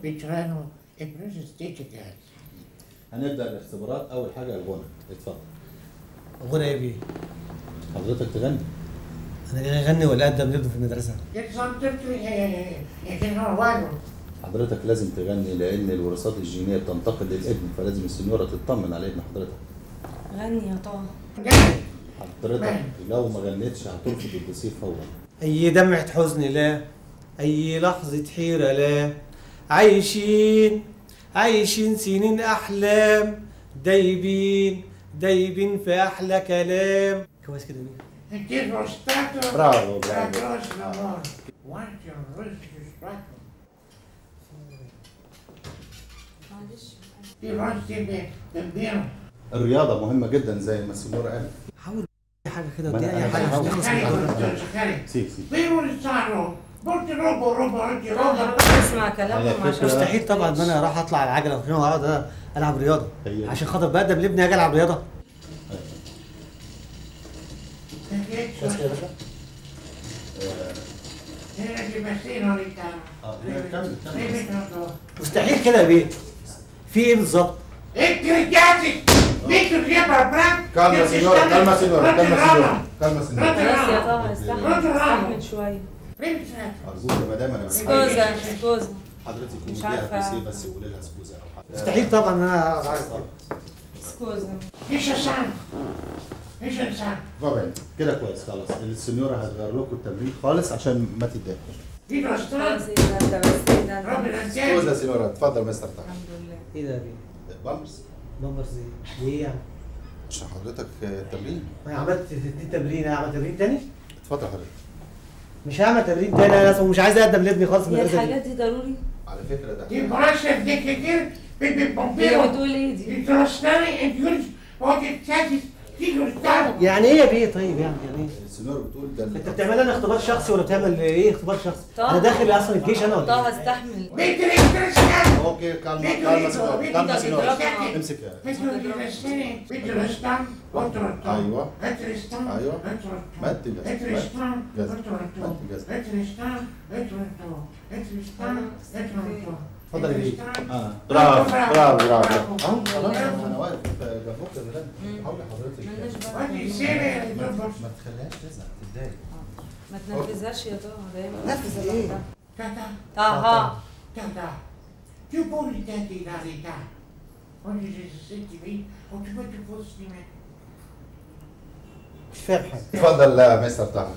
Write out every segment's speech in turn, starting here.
Vitrano e preso stitch gas. هنبدا الاختبارات اول حاجه الغنى اتفضل غنى ايه بيه؟ حضرتك تغني انا جاي اغني ولا اقدم نبدا في المدرسه؟ Get some different, you can know why. حضرتك لازم تغني لان الوراثات الجينيه بتنتقل للابن فلازم السنيوره تطمن على ابن حضرتك غني يا طه حضرتك لو ما غنيتش هترفض الدسير فورا اي دمعة حزن لا اي لحظة حيرة لا عايشين عايشين سنين احلام دايبين دايبين في احلى كلام كويس كده مين؟ It is was stato. Bravo, bravo. Stato lavoro. Once you reach your stato, معلش you want to be the bill. الرياضه مهمه جدا زي ما السنيوره قالت حاول اي حاجة كده ما ودي أنا- اي أنا حاجة هحاول. عشان نخلص من الموضوع ده. سيب سيب Vivo il sano. Molti robo, robo, oggi طه robo. حضرتك اسمع على كلامهم فكرة- عشان مستحيل طبعا ان انا راح اطلع على العجلة وفي اقعد العب رياضة هي دي. عشان خاطر بقدم لابني اجي العب رياضة بس كده يا باشا Era di Messina Ritano. آه، كمل، كمل. Vivi tutto. مستحيل كده يا بيه في ايه بالظبط؟ E ti richiasi! Metti il riepro al braccio. calma signora calma signora calma signora calma signora خلاص يا طه استحمل استحمل شويه ارجوك يا مدام انا بس سكوزا سكوزا حضرتك مش مديها عارفة. بس بس قولي لها سكوزا او حاجه مستحيل طبعا ان انا أقعد أعرف. سكوزا Dice San. Dice San. طبعا كده كويس خلاص السنيوره هتغير لكم التمرين خالص عشان ما تتضايقوش Vivo خلاص San. ايه ده انت بس ايه ده Robi انت- la سكوزا سنيوره اتفضل مستر تحت الحمد لله ايه ده يا بيه؟ بامبرز بامبرز ايه؟ ليه يعني؟ عشان حضرتك التمرين ما أنا عملت دي تمرين انا عملت تمرين تاني؟ اتفضل حضرتك مش هعمل تمرين تاني انا اصلا مش عايز اقدم لابني خالص من هي المدرسه الحاجات دي دي ضروري على فكره ده Ti conosce di che dire? Pepe هي Pompeo. بتقول ايه دي Di trasnare e di oggi oggi c'è di gustare. يعني ايه يا بيه طيب يعني يعني ايه؟ السنيوره بتقول ده انت بتعمل لنا اختبار شخصي ولا بتعمل ايه اختبار شخصي؟ طه. انا داخل اصلا الجيش انا ولا طه ايه؟ استحمل Mentre il trasnare. اوكي كالما كالما سنيوره كالما سنيوره امسك يا Mentre il trasnare. Mentre lo stand contro il tono. أيوة. Mentre il stand أيوة. contro il tono. مد جزم Mentre il stand جزم contro il tono. مد جزم Mentre il stand contro il tono. Mentre il stand contro il tono. اتفضل يا بيه. اه برافو برافو برافو برافو. اهو خلاص انا واقف جنبك يا بلال مم. حاولي حضرتك مالناش Oggi بقى sera il ما dopo. ما تخليهاش تزعل تتضايق ما تنرفزهاش يا طه دايما نرفز ايه؟ Tata. طه Tata. Più buoni dati la verità. Oggi se senti me, o ti faccio posto di me. مش فاهم حاجه اتفضل لا مستر طه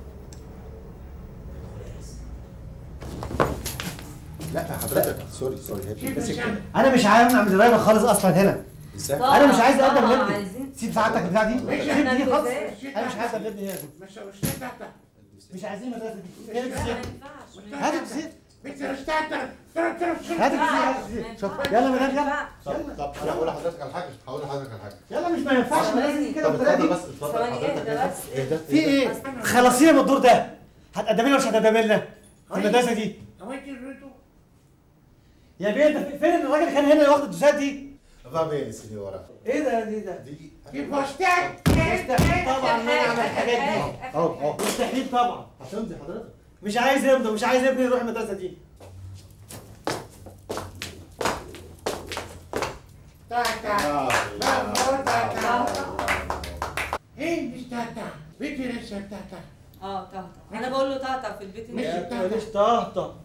لا حضرتك سوري سوري هي Ci بتمسك كده pensiamo. انا مش عايز اعمل درايفر خالص اصلا هنا ازاي طه. انا مش عايز اقدم طه، لابني عايزين سيب ساعتك بتاع دي ماشي، سيب احنا دي خالص نرفزهاش. انا مش عايز اقدم لابني هنا Ma sono stata. مش عايزين المدرسه دي هات لا، ما الكسير ينفعش هات الكسير Ma sono stata. Però te lo هات so. الكسير هات الكسير شوف يلا مدام يلا طب طب انا هقول لحضرتك على حاجه هقول لحضرتك على حاجه يلا مش ما ينفعش المدرسه دي كده طب بالطريقه اتفضل دي بس اتفضل ثواني حضرتك اهدى بس اهدى في ايه؟ خلصينا من الدور ده هتقدمي لنا ولا مش هتقدمي لنا؟ في المدرسه دي Avanti il rito. يا بيه انت فين الراجل اللي كان هنا اللي واخد الدوسات دي؟ Va bene signora ايه ده دي ده؟ دي Ti può stare. مستحيل طبعا ان انا اعمل الحاجات دي اهو اهو مستحيل طبعا هتمضي حضرتك مش عايز ابني مش عايز ابني يروح المدرسه دي Tata. Bravo, tata. Ehi, mi stata. Vedi essere tata. اه طه انا بقول له طه في البيت ماشي. إنت- ما تقوليش طهطه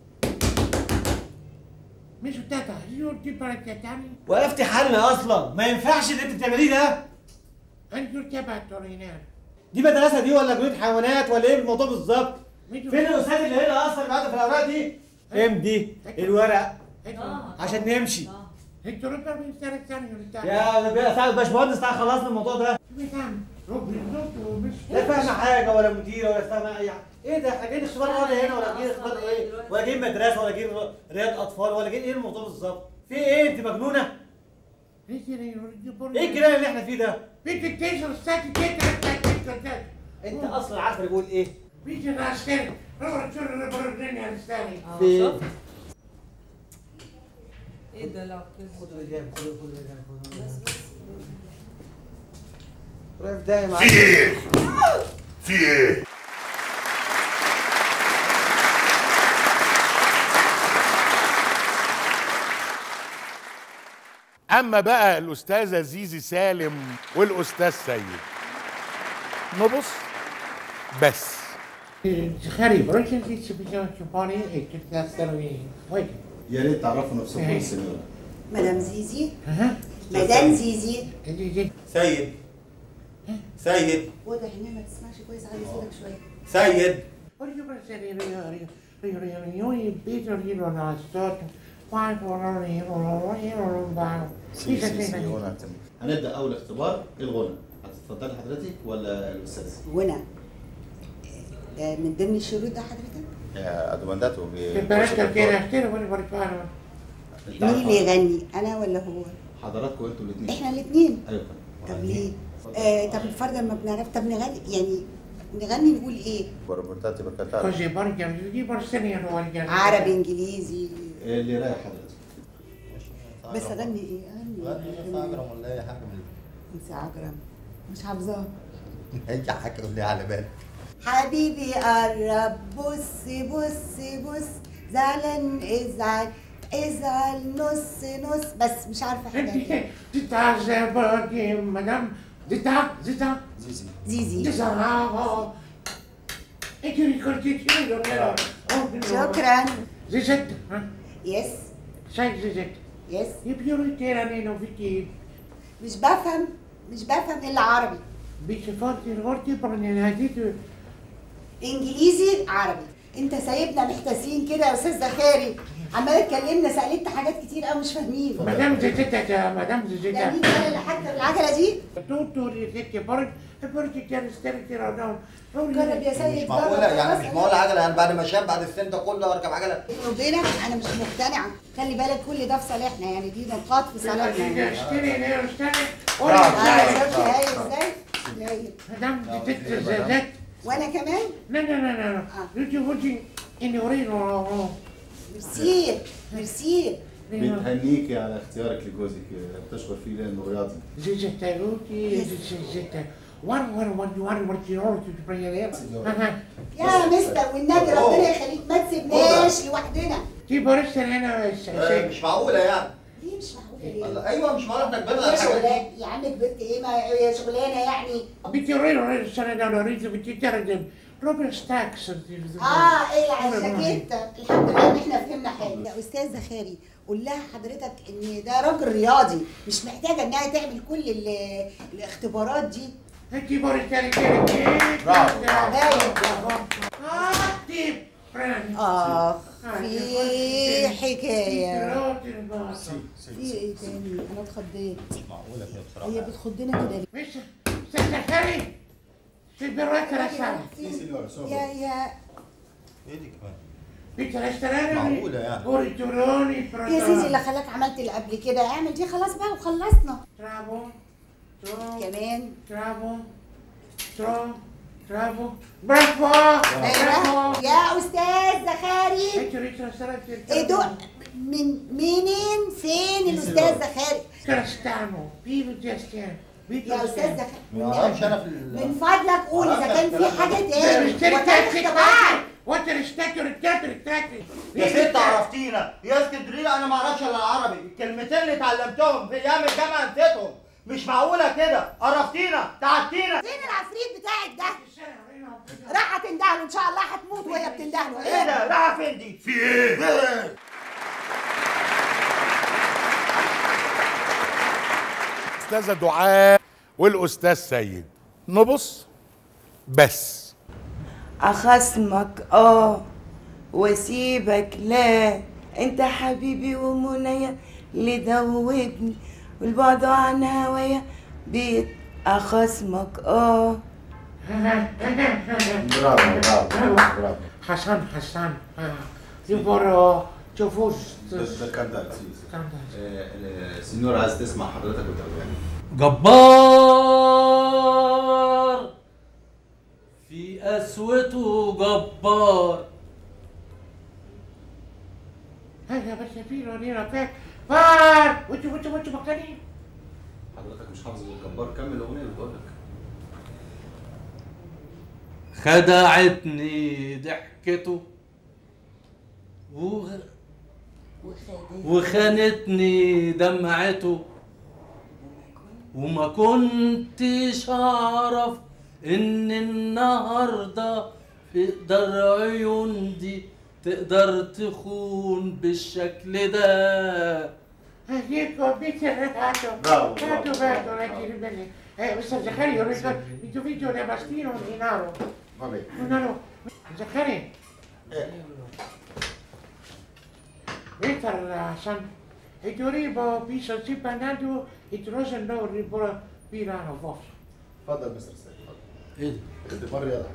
Mi sono stata. Io ti paracchiatani. وقفتي حالنا اصلا ما ينفعش اللي انت بتعمليه ده Anche ti abatto in دي مدرسه دي ولا جنينه حيوانات ولا ايه الموضوع بالظبط Mi فين الاستاذ اللي هنا اصلا بعد في الاوراق دي امضي الورق طه عشان نمشي طه. Entro per mi stare stanno in Italia. يا نبيل سعد باشمهندس تعال خلصنا الموضوع ده Mi fanno. Robi il notto. Mi لا فاهمه حاجه ولا مديره ولا فاهمه اي حاجه ايه ده احنا جايين اختبار رياضه هنا ولا جايين اختبار ايه ولا جايين مدرسه ولا جايين رياض اطفال ولا جايين ايه الموضوع بالظبط في ايه انت مجنونه Vedi, io ايه الكلام اللي احنا فيه ده Vedi, te sono stati dietro e te te انت اصلا عارف اللي بيقول ايه Vedi la stella. Allora c'è una bordina alla stella. اه في شفت ايه ده لو كده خد الإجابة، خد خد الإجابة، خد بس الإجابة. بس رايح في داهية في معاك ايه؟ في ايه؟ اما بقى الاستاذه زيزي سالم والاستاذ سيد نبص بس Zachary, waarom je niet zo bijzonder je body? Ik heb dat stel je. Wait. يا ريت تعرفوا نفسكم السنيوره مدام زيزي Aha. مدام زيزي En die zegt, سيد سيد واضح انها ما تسمعش كويس على صوتك شويه سيد what do you want to say? You know, you know, you know, you beat or you know, not start. Why for all you know, you know, wow. سي سي سي غنى اعتمد. هنبدا اول اختبار الغنى هتتفضلي حضرتك ولا الاستاذ؟ غنى ده من ضمن الشروط ده حضرتك ادومنداتو Temperatura que era estero, bueno, por favor. مين اللي يغني انا ولا هو حضراتكم انتوا الاثنين احنا الاثنين ايوه طب ليه آه طب فرضا ما بنعرف طب نغني يعني نغني نقول ايه بربرتاتي بركاتات Così, porca, di borsellino, porca. عربي انجليزي اللي رايح حضرتك بس اغني ايه اغني ولا اي حاجه من انسى عجرم مش حافظاها اي حاجه قول لي على بالك حبيبي قرب بص بص بص زعلان ازعل ازعل نص نص بس مش عارفه حاجه Di tazze, porca, madame. Di ta, di ta, زيزي di زيزي sa. E ti ricordi che io non ero. شكرا Zizette, eh? يس Sai Zizette, يس io più non ti erano perché مش بفهم مش بفهم الا عربي bici forti, forti, prendere la dito. انجليزي عربي انت سايبنا محتاسين كده يا استاذ زخاري عمال تكلمنا سالت حاجات كتير قوي مش فاهمين Madame Zizette, madame ده Zizette. مين ده اللي حتى العجله دي Tutto Zizette, porca, e poi ti chiedi stare tirando. جرب يا سيد مش معقوله يعني مش معقوله عجله يعني بعد ما شاب بعد السن ده كله اركب عجله وبينك انا مش مقتنعه خلي بالك كل ده في صالحنا يعني دي نقاط في صالحنا يعني Stare, nero, stare. Bravo. Ora, انا dai. شفت هاي ازاي هاي. Madame Zizette, Zizette. وانا كمان No, no, no, no, no. Io ti voglio in orino. ميرسي ميرسي بتهنيكي على اختيارك لجوزك بتشكر فيه لانه رياضي Zizette, Ruti, Zizette. One, one, one, one, one, you know, to bring it in. Uh-huh. يا مستر والنبي ربنا يخليك ما تسيبناش لوحدنا Ti vorresti هنا آه، مش معقوله يعني ليه مش معقوله ليه؟ الله، ايوه مش معقوله احنا كبرنا يا على الحاجه دي شغلانه يا عم كبرت ايه ما هي شغلانه يعني Bitirino, sono da Lorenzo, bitirino, proprio stacks. اه ايه عشان كده الحمد لله ان احنا فهمنا حاجه يا استاذ زخاري قول لها حضرتك ان ده راجل رياضي مش محتاجه انها تعمل كل ال- الاختبارات دي E ti vorresti richiedere Bravo. Ah, ti prendi. اخ في حكايه Sì, في ايه تاني انا اتخضيت مش معقوله كده بصراحه هي بتخضنا كده ليه Invece, senza cari, si berretta la sala. يا يا ايه دي كمان Pizza restaurante, معقولة يعني. pure i turoni, يا سيدي اللي خلاك عملت اللي قبل كده اعمل دي خلاص بقى وخلصنا Bravo, bravo, كمان bravo, bravo, bravo, bravo, ايوه bravo. يا استاذ زخاري E ti ristorante, ايه دول من منين فين الاستاذ زخاري Cristiano, vivo di Cristiano, vivo يا di استاذ Cristiano. ما اعرفش زخاري انا في ال- من فضلك قول اذا كان في حاجه Devi تاني stare وتاني cazzi اختبار Quanto rispetto, rispetto, rispetto. يا ست عرفتينا يا اسكندريه انا ما اعرفش الا العربي الكلمتين اللي اتعلمتهم في ايام الجامعه نسيتهم مش معقوله كده عرفتينا تعبتينا فين العفريت بتاعك ده راح تندهله ان شاء الله هتموت وهي بتندهله ايه ده رايحه فين دي في ايه؟ استاذه دعاء والاستاذ سيد نبص بس أخصمك آه واسيبك لا انت حبيبي ومنيا اللي دوبني والبعد عن هوايا بيت أخصمك آه برافو برافو برافو Hassan, Hassan. Io vorrò, ci fosse. ده كان ده سيزي. آه، السنيور عايز تسمع حضرتك وتغني جبار في قسوته جبار هذا بس في لونينا فات فار وانتوا وانتوا وانتوا مكانين حضرتك مش حافظ الجبار كمل الاغنيه اللي بتقول لك خدعتني ضحكته وغ... وخانتني دمعته وما كنتش اعرف ان النهارده تقدر عيون دي تقدر تخون بالشكل ده Ecco, bicchiere dato. Bravo, Dato, bravo, dato, leggi di belli. Eh, questo Zaccaria, ho detto, il tuo figlio è bastino di naro. Vabbè. No, no, Zaccaria. Victor, san, e tu ribo, piso, si panato, e tu rosa no, ribo, pirano, vos. اتفضل مستر سيد اتفضل ايه ده؟ اختبار رياضه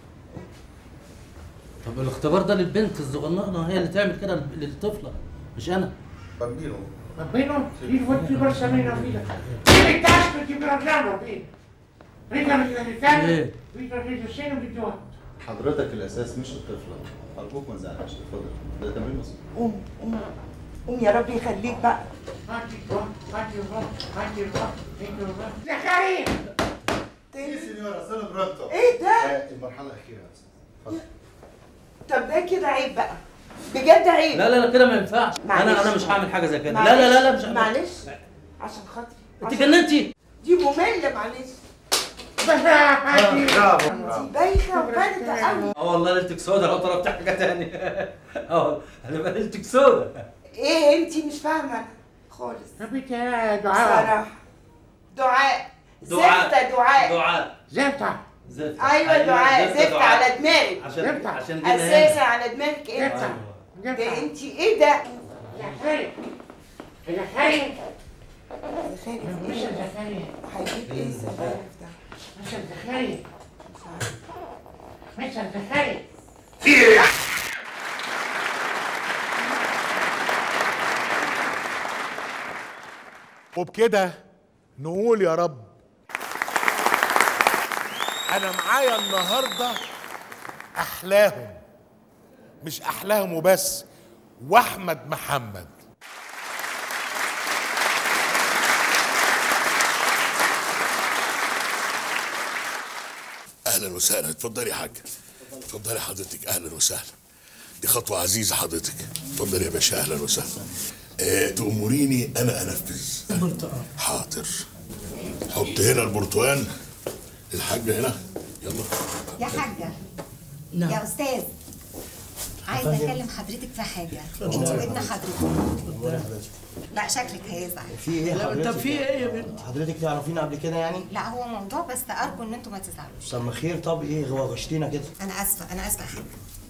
طب الاختبار ده للبنت الصغننه هي اللي تعمل كده للطفله مش انا بامبينو Bambino, il vuoi ti possa meno fila. Tieni tasco e ti parliamo, qui. Ricano di verità, Eh. Vito di seno di tua. حضرتك الاساس مش الطفله ارجوك ما تزعلش اتفضل ده تمرين بسيط قوم قوم قوم يا رب يخليك بقى Fatti qua, fatti qua, fatti qua, fatti qua. Zaccaria! ايه سينيورا سنة برونتو ايه ده؟ المرحله الاخيره يا استاذ اتفضل طب ده كده عيب بقى بجد عيب لا لا لا كده ما ينفعش معلش. انا انا مش هعمل حاجه زي كده لا معلش. لا لا لا مش هعمل. معلش عشان خاطري انت عشان- جننتي دي مملة معلش Bravo! دي بايخة وباردة قوي اه والله ليلتك سودا لو طلبت حاجه تاني اه هتبقى ليلتك سودا ايه انتي مش فاهمة أنا خالص Capite, eh, dai. بصراحة دعاء دعاء. زفتة دعاء دعاء Zeta, زفت ايوه دعاء زفت زفت على دماغك عشان زفت. عشان جينا اساسا هنا على دماغك انت zeta, ده zeta. انتي ايه ده؟ Zaccaria! Zaccaria! زخارف Mr. ايه؟ Zaccaria, هيجيب ايه الزخارف ده؟ Mr. Zaccaria, Mr. Zaccaria. وبكده نقول يا رب انا معايا النهارده احلاهم مش احلاهم وبس واحمد محمد اهلا وسهلا اتفضلي يا حاج اتفضلي حضرتك اهلا وسهلا دي خطوه عزيزه حضرتك اتفضلي يا باشا اهلا وسهلا اه تأمريني انا انفذ حاضر حط هنا البرتقال الحاجه هنا يلا يا حاجة يا أستاذ عايزة أكلم حضرتك في حاجة أنت وابن حضرتك لا شكلك هيزعل في ايه حضرتك؟ طب في ايه يا بنت؟ حضرتك تعرفينا قبل كده يعني؟ لا هو موضوع بس أرجو إن أنتوا ما تزعلوش طب ما خير طب ايه هو غشتينا كده؟ أنا آسفة أنا آسفة يا حاجة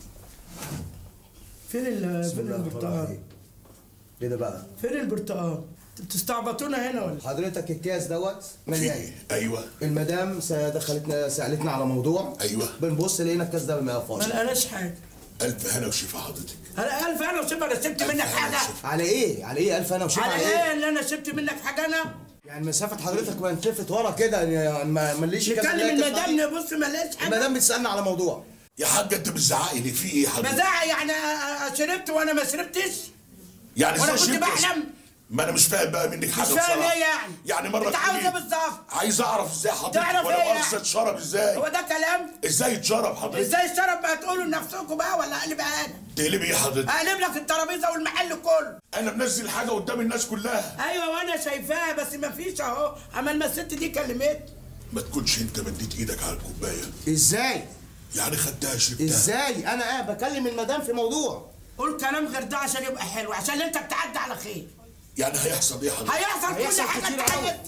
فين ال بسم فين الله الرحمن البرتقال؟ الرحيم. ايه ده بقى؟ فين البرتقال؟ انتوا بتستعبطونا هنا ولا؟ حضرتك الكاس دوت في مليان ايه ايوه المدام دخلتنا سالتنا على موضوع ايوه بنبص لقينا الكاس ده ما ما فاضي لقيناش حاجة الف هنا وشفا حضرتك انا ألف انا وسيب انا سبت منك حاجة على ايه؟ على ايه الف انا وشيف على على ايه ايه؟ اللي انا سبت منك حاجة انا؟ يعني مسافه حضرتك ما نلتفت ورا كده يعني ما ماليش كاس نكلم نلاقي كاس المدام فاضي. نبص ما لقيتش حاجة المدام بتسالنا على موضوع يا حاج انت بتزعقي لي في ايه حضرتك بزعق يعني أ- أ- شربت وانا ما شربتش؟ يعني وانا ازاي كنت شربت؟ بحلم ما انا مش فاهم بقى منك حاجه مش فاهم بصراحة. ايه يعني؟ يعني مره انت عاوز تقولي- ايه بالظبط؟ عايز اعرف ازاي حضرتك تعرف ولا ايه مؤاخذه يعني؟ اتشرب ازاي هو ده كلام؟ ازاي اتشرب حضرتك ازاي الشرب بقى تقولوا لنفسكم بقى ولا اقلب انا؟ تقلبي ايه حضرتك اقلب لك الترابيزه والمحل كله انا منزل حاجه قدام الناس كلها ايوه وانا شايفاها بس ما فيش اهو اما لما الست دي كلمت ما تكونش انت مديت ايدك على الكوبايه ازاي؟ يعني خدتها شربتها ازاي؟ انا قاعد بكلم المدام في موضوع قول كلام غير ده عشان يبقى حلو عشان انت بتعدي على خير يعني هيحصل ايه حضرتك هيحصل كل هيحصل حاجه كتير انت أوي. عايز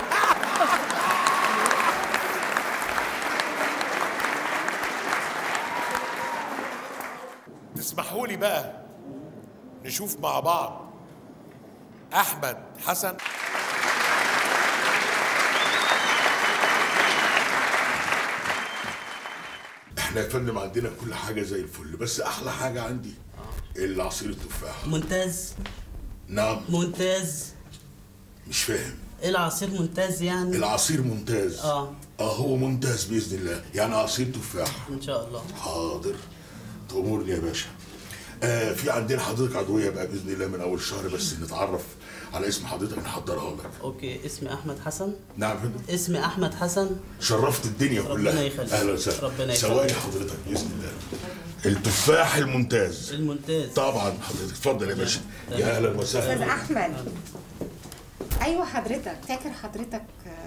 تسمحوا لي بقى نشوف مع بعض احمد حسن احنا يا فندم عندنا كل حاجه زي الفل بس احلى حاجه عندي العصير التفاح ممتاز نعم ممتاز مش فاهم ايه العصير ممتاز يعني العصير ممتاز اه اه هو ممتاز باذن الله يعني عصير تفاح ان شاء الله حاضر تأمرني يا باشا آه في عندنا حضرتك عضويه بقى باذن الله من اول الشهر بس نتعرف على اسم حضرتك نحضرها لك اوكي اسمي احمد حسن نعم يا فندم اسمي احمد حسن شرفت الدنيا ربنا كلها يخليك. اهلا وسهلا ربنا يخليك. ثواني حضرتك باذن الله التفاح الممتاز الممتاز طبعا حضرتك اتفضل يا باشا يا اهلا أستاذ وسهلا أحمد أيوة حضرتك فاكر حضرتك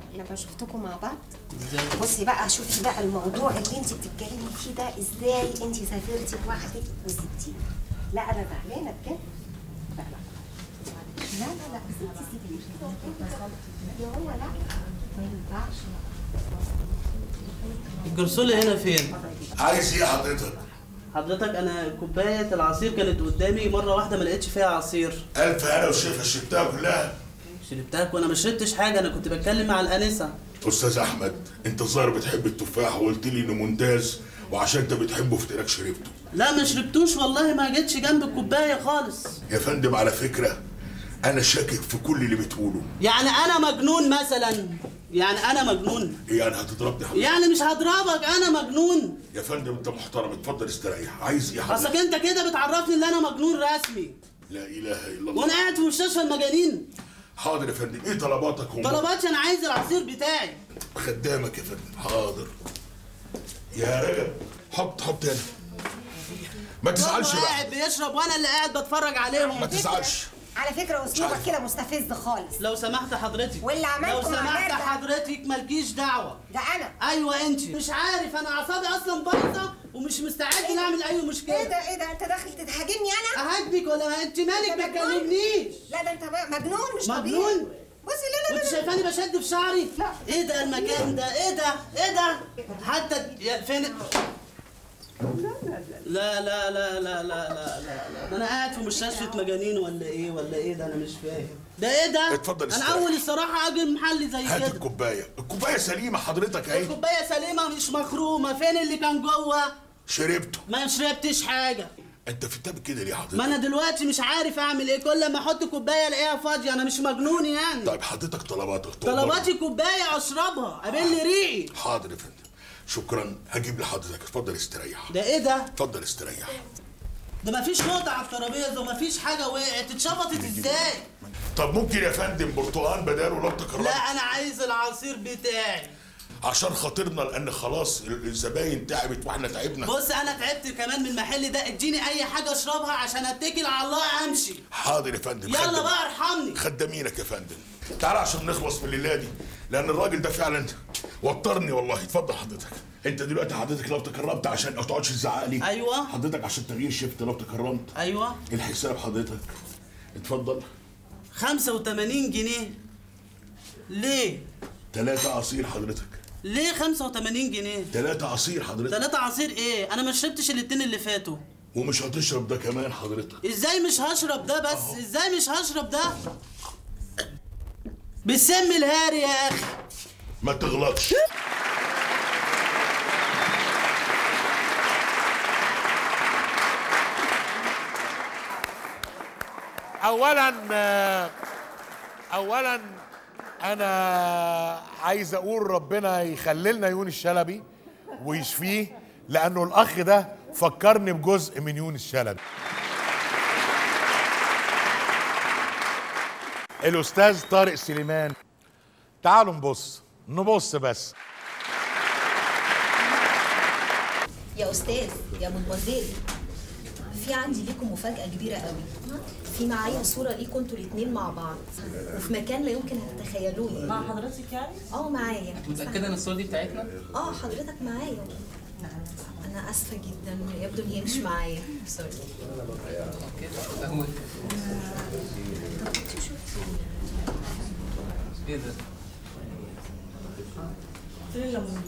لما شفتكم مع بعض بصي بقى شوفي بقى الموضوع اللي انت بتتكلمي فيه ده ازاي انت سافرتي لوحدك وسبتيه لا انا زعلانه بجد لا لا لا لا لا سيبي سيبي يا هو لا ما ينفعش الجرسولة هنا فين؟ عايز ايه حضرتك؟ حضرتك انا كوباية العصير كانت قدامي مرة واحدة ما لقيتش فيها عصير ألف أنا وشايفها شربتها كلها شربتها وانا ما شربتش حاجة انا كنت بتكلم مع الانسة أستاذ أحمد أنت الظاهر بتحب التفاح وقلت لي إنه ممتاز وعشان أنت بتحبه في تراك شربته لا ما شربتوش والله ما جتش جنب الكوباية خالص يا فندم على فكرة أنا شاكك في كل اللي بتقوله يعني انا مجنون مثلا يعني انا مجنون إيه يعني هتضربني حضرتك؟ يعني مش هضربك انا مجنون يا فندم أنت محترم اتفضل استريح عايز إيه اصلك حضرتك؟ انت كده بتعرفني ان انا مجنون رسمي لا إله إلا الله وانا قاعد في مستشفى المجانين حاضر يا فندم إيه طلباتك هم؟ طلباتي انا عايز العصير بتاعي خدامك يا فندم حاضر يا رجب حط حط هنا ما تزعلش هو بقى قاعد بيشرب وانا اللي قاعد بتفرج عليهم ما تزعلش على فكره اسلوبك كده مستفز خالص لو سمحت حضرتك واللي عملته لو مع سمحت ميرنا. حضرتك مالكيش دعوه ده انا ايوه انت مش عارف انا اعصابي اصلا بايظه ومش مستعد نعمل اي مشكله ايه ده ايه ده انت داخل تهاجمني انا اهاجمك ولا ما انت مالك أنت ما مجنون؟ تكلمنيش لا ده انت بقى مجنون مش طبيعي مجنون بصي لا لا وانت لا شايفاني بشد في شعري ايه ده المكان ده ايه ده ايه ده حتى يا فين لا لا لا لا لا لا لا لا ده انا قاعد في مستشفى مجانين ولا ايه ولا ايه ده انا مش فاهم ده ايه ده اتفضل انا استريح. اول الصراحه اجي محل زي هات كده الكوباية الكوباية سليمة حضرتك أهي الكوبايه سليمه مش مخرومه فين اللي كان جوه شربته ما شربتش حاجه أنت في التاب كده ليه حضرتك؟ ما انا دلوقتي مش عارف اعمل ايه كل ما احط كوبايه الاقيها فاضيه انا مش مجنون يعني طيب حضرتك طلباتك طلباتي كوبايه اشربها قابل لي ريقي حاضر يا فندم شكرا هجيب لحضرتك اتفضل استريح ده ايه ده اتفضل استريح ده مفيش نقطة على الترابيزة ومفيش حاجة وقعت اتشفطت ازاي؟ طب ممكن يا فندم برتقال بداله لو تكرمت لا أنا عايز العصير بتاعي عشان خاطرنا لان خلاص الزباين تعبت واحنا تعبنا بص أنا تعبت كمان من المحل ده اديني أي حاجة أشربها عشان أتكل على الله أمشي حاضر يا فندم يلا خدم- بقى ارحمني خدامينك يا فندم تعال عشان نخلص من الليله دي لان الراجل ده فعلا وترني والله اتفضل حضرتك انت دلوقتي حضرتك لو تكرمت عشان ما تقعدش تزعق لي أيوة. حضرتك عشان تغيير شفت لو تكرمت أيوة الحساب حضرتك اتفضل 85 جنيه ليه؟ ثلاثة عصير حضرتك ليه 85 جنيه؟ ثلاثة عصير حضرتك تلاتة عصير ايه؟ أنا ما شربتش الاتنين اللي فاتوا ومش هتشرب ده كمان حضرتك ازاي مش هشرب ده بس ازاي مش هشرب ده بسم الهاري يا اخي ما تغلطش اولا آه، اولا انا عايز اقول ربنا يخللنا يونس شلبي ويشفيه لانه الاخ ده فكرني بجزء من يونس شلبي الاستاذ طارق سليمان تعالوا نبص نبص بس يا استاذ يا مدمزيل في عندي ليكم مفاجأة كبيرة قوي في معايا صورة ليكم انتوا الاتنين مع بعض وفي مكان لا يمكن ان تتخيلوه يعني مع حضرتك يعني؟ اه معايا متأكدة ان الصورة دي بتاعتنا؟ اه حضرتك معايا انا اسفة جدا يبدو ان هي مش معايا سوري ايه ده؟ فين الليمون؟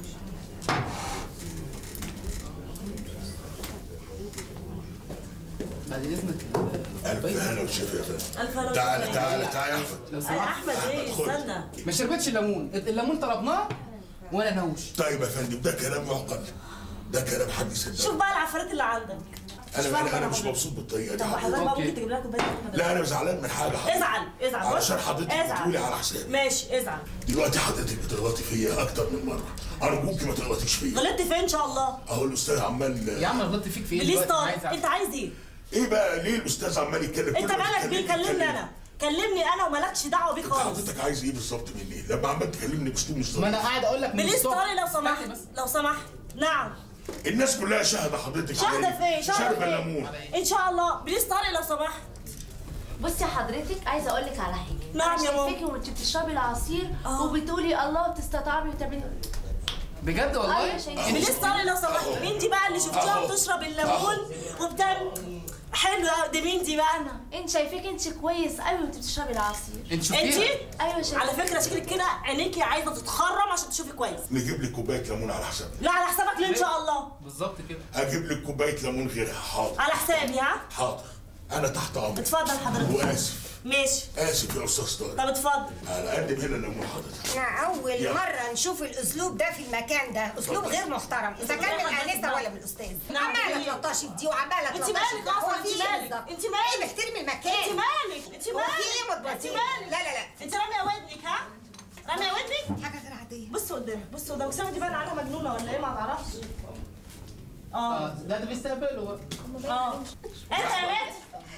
بعد اذنك الف هلا وشفا يا فندم ألف هلا تعالى وشفا. تعالى تعالى يا احمد لو أي سمحت احمد ايه خد. استنى ما شربتش الليمون الليمون طلبناه وانا نوش طيب يا فندم ده كلام معقد ده كلام حد شوف يصدقه بقى العفاريت اللي عندك انا فاهمة انا, أنا أنا مش حضرتك. مبسوط بالطريقه دي طب حضرتك. حضرتك بقى ممكن تجيب لها كوبايه قهوة لا انا زعلان من حاجه حضرتك ازعل ازعل علشان بص. حضرتك ازعل. بتقولي على حسابي ماشي ازعل دلوقتي حضرتك بتغلطي فيا اكتر من مره ارجوكي ما تغلطيش فيا غلطت فين ان شاء الله اهو الاستاذ عمال يا عم غلطت فيك في ايه بليز دلوقتي؟ طارق عايز أعرف. انت عايز ايه ايه بقى ليه الاستاذ عمال يتكلم انت كل ما مالك تتكلم بيه كلمني يتكلم. انا كلمني انا ومالكش دعوه بيه انت خالص حضرتك عايز ايه بالظبط مني لما عمال تكلمني باسلوب مش ما انا ظريف قاعد اقول لك من بليز الصبح طارق لو سمحت لو سمحت نعم الناس كلها شاهده حضرتك شاهدة عليا. فين شاهدة شاربه فين الليمون ان شاء الله بليز طارق لو سمحت بصي حضرتك عايزه اقول لك على حاجه نعم يا ماما. شايفاكي وانت بتشربي العصير وبتقولي الله وبتستطعمي وتعملي بجد والله أيوة شايفة. لسه لو سمحت مين دي بقى اللي شفتيها أهو. بتشرب الليمون وبتعمل حلو قوي دي مين دي بقى انا انت شايفاك انت كويس قوي وانت بتشربي العصير انت شفتيها؟ ايوه شايفة. على فكره شكلك كده عينيكي عايزه تتخرم عشان تشوفي كويس نجيب لك كوبايه ليمون على حسابي لا على حسابك ليه ان شاء الله بالظبط كده اجيب لك كوبايه ليمون غيرها حاضر على حسابي ها حاضر انا تحت امرك اتفضل حضرتك واسف ماشي اسف يا استاذ طارق طب اتفضل انا قدم هنا الليمون حضرتك احنا اول يلا. مره نشوف الاسلوب ده في المكان ده اسلوب غير محترم اذا كان من الانسه ولا من الاستاذ نعم. عماله تلطشي في دي وعماله انت تلطشي مالك في ده. هو اصلا في انت ايه مالك بالظبط؟ انت مالك ايه محترمي المكان انت مالك انت هو مالك في ايه انت متبطل مالك لا لا لا انت راميه ودنك ها راميه ودنك حاجه غير عاديه بص قدامك بص قدامك سامع دي باين عليها مجنونه ولا ايه ما تعرفش اه ده ده بيستقبلوا بقى اه انت يا مات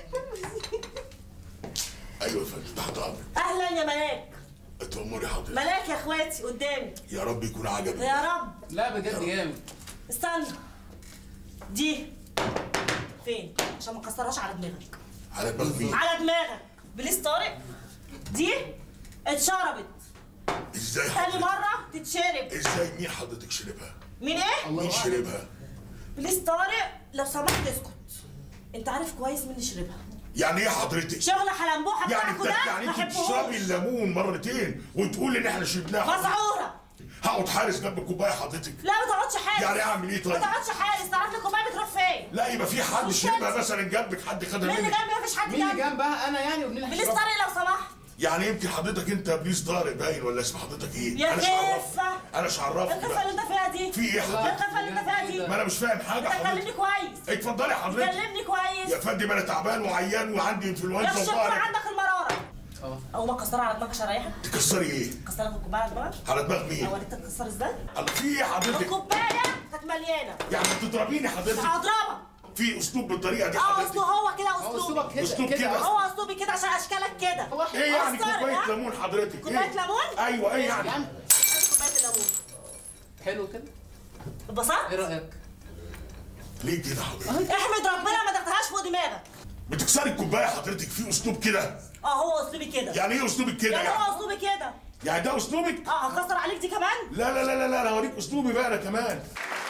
ايوه يا فندم تحت امرك اهلا يا ملاك اتأمري حضرتك ملاك يا اخواتي قدامي يا رب يكون عجبك يا رب لا بجد جامد استنى دي فين عشان ما اكسرهاش على دماغك على دماغ مين؟ على دماغك بليز طارق دي اتشربت ازاي تاني حضرتك؟ مره تتشرب ازاي مين حضرتك شربها؟ مين ايه مين شربها؟ بليز طارق لو سمحت اسكت انت عارف كويس مين اللي شربها يعني ايه حضرتك؟ شغل حلنبوحه يعني بتاعكوا انت ده يعني ما انت احبهوش. بتشربي الليمون مرتين وتقول ان احنا شربناها مسعوره هقعد حارس جنب الكوبايه حضرتك لا ما تقعدش حارس يعني اعمل ايه ما طيب؟ تقعدش حارس تعرف لي الكوبايه بتروح فين لا يبقى في حد مش شربها كده. مثلا جنبك حد خدها مين اللي منك جنبي مفيش حد مين اللي جنبي جنبها انا يعني ومين اللي بليز هيشربها؟ طارق لو سمحت يعني يمكن حضرتك انت بليز طارق باين ولا اسم حضرتك ايه؟ يا انا مش عرفت خفه انا مش عرفت الخفه اللي انت فيها دي في ايه ايه حضرتك؟ الخفه اللي انت فيها دي ما انا مش فاهم حاجه انت حضرتك كلمني كويس اتفضلي حضرتك كلمني كويس يا فندم انا تعبان وعيان وعندي انفلونزا يخشى يكون وظهري عندك المراره او ما كسرها على دماغك شرايحك تكسري ايه؟ كسر لك الكوبايه على دماغك على دماغ مين؟ اوريك تتكسر ازاي الله في ايه حضرتك؟ الكوبايه كانت مليانه يعني بتضربيني حضرتك؟ هضربك في اسلوب بالطريقه دي اه حضرتك؟ اسلوب هو كده اسلوبي أسلوبك كده، أسلوب كده. كده. هو اسلوبي كده عشان اشكالك كده ايه يعني قصر، كوبايه ها؟ ليمون حضرتك؟ كوبايه ايه؟ ليمون ايوه ايه يعني؟ ادي كوبايه الليمون حلو كده اتبسطت ايه رايك؟ ليه كده حضرتك؟ احمد ربنا ما دخلهاش فوق دماغك بتكسري الكوبايه حضرتك في اسلوب كده؟ اه هو اسلوبي كده يعني ايه اسلوبك كده يعني يعني؟ هو اسلوبي كده يعني ده اسلوبك؟ اه هكسر عليك دي كمان لا لا لا لا لا انا هوريك اسلوبي بقى انا كمان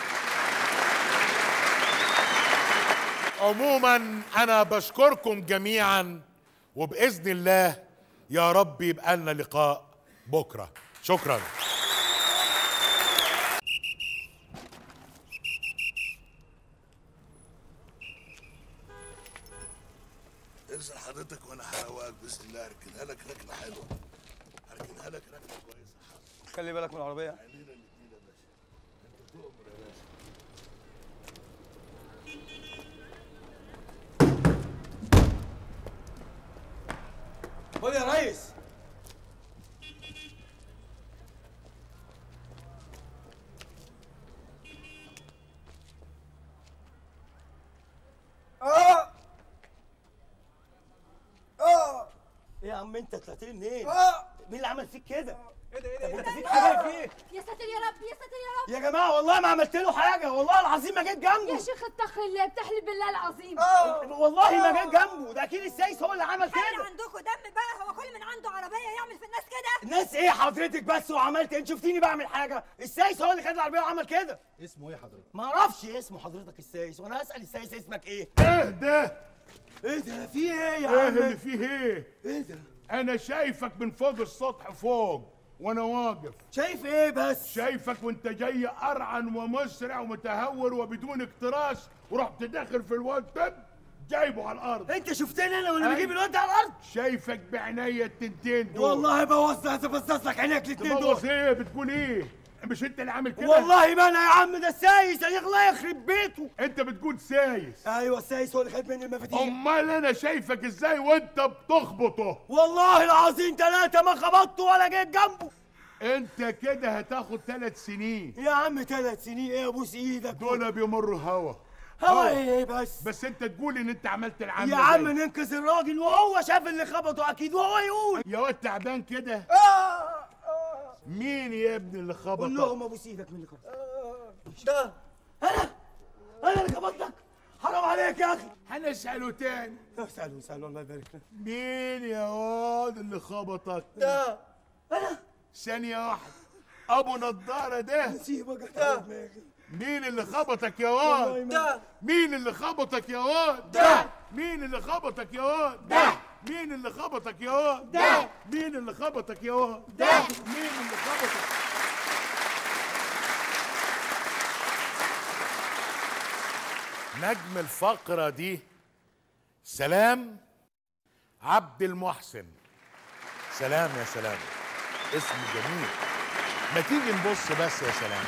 عموما انا بشكركم جميعا وباذن الله يا رب يبقى لنا لقاء بكره شكرا انزل حضرتك وانا هروقك باذن الله هركنها لك ركنه حلوه هركنها لك ركنه كويسه خلي بالك من العربية عينينا الاثنين يا باشا انت تؤمر يا باشا خد يا ريس اه اه ايه يا عم انت طلعت لي منين؟ اه مين اللي عمل فيك كده؟ ايه ده ايه ده انت فيك حاجه فيك؟ يا ساتر يا رب يا ساتر يا رب يا جماعه والله ما عملت له حاجه والله العظيم ما جيت جنبه يا شيخ اتق الله بتحلف بالله العظيم والله ما جيت جنبه ده اكيد السايس هو اللي عمل خلي كده عندكم دم بقى هو كل من عنده عربيه يعمل في الناس كده الناس ايه حضرتك بس وعملت انت شفتيني بعمل حاجه السايس هو اللي خد العربيه وعمل كده اسمه ايه حضرتك؟ ما اعرفش اسمه حضرتك السايس وانا اسال السايس اسمك ايه ايه ده؟ ايه ده في ايه يا ايه عم اللي فيه ايه؟ ايه ده؟ انا شايفك من فوق السطح فوق وانا واقف شايف ايه بس؟ شايفك وانت جاي ارعن ومسرع ومتهور وبدون اكتراث ورحت داخل في الواد ده جايبه على الارض انت شفتني انا وانا أي. بجيب الواد ده على الارض شايفك بعينيا التنتين دول والله بوظت هتبصص لك عينيك الاتنين دول تبوظ ايه بتقول ايه مش انت اللي عامل كده والله ما انا يا عم ده السايس هيغلى يخرب بيته انت بتقول سايس ايوه السايس هو اللي خد مني المفاتيح امال انا شايفك ازاي وانت بتخبطه والله العظيم ثلاثة ما خبطته ولا جيت جنبه انت كده هتاخد ثلاث سنين يا عم ثلاث سنين ايه ابوس ايدك دول بيمروا هوا هوا ايه بس بس انت تقول ان انت عملت العمل يا عم ننقذ الراجل وهو شاف اللي خبطه اكيد وهو يقول يا واد تعبان كده مين يا ابني اللي خبطك قول لهم ابوس ايدك من اللي خبط ده انا انا اللي خبطتك حرام عليك يا اخي هنساله تاني اساله اساله الله يبارك لك مين يا واد اللي خبطك ده انا ثانية واحدة أبو نضارة ده نسيبك ده مين اللي خبطك يا واد؟ ده مين اللي خبطك يا واد؟ ده مين اللي خبطك يا واد؟ ده مين اللي خبطك يا واد؟ ده مين اللي خبطك يا واد؟ ده مين اللي خبطك؟ نجم الفقرة دي سلام عبد المحسن سلام يا سلام اسم جميل ما تيجي نبص بس يا سلام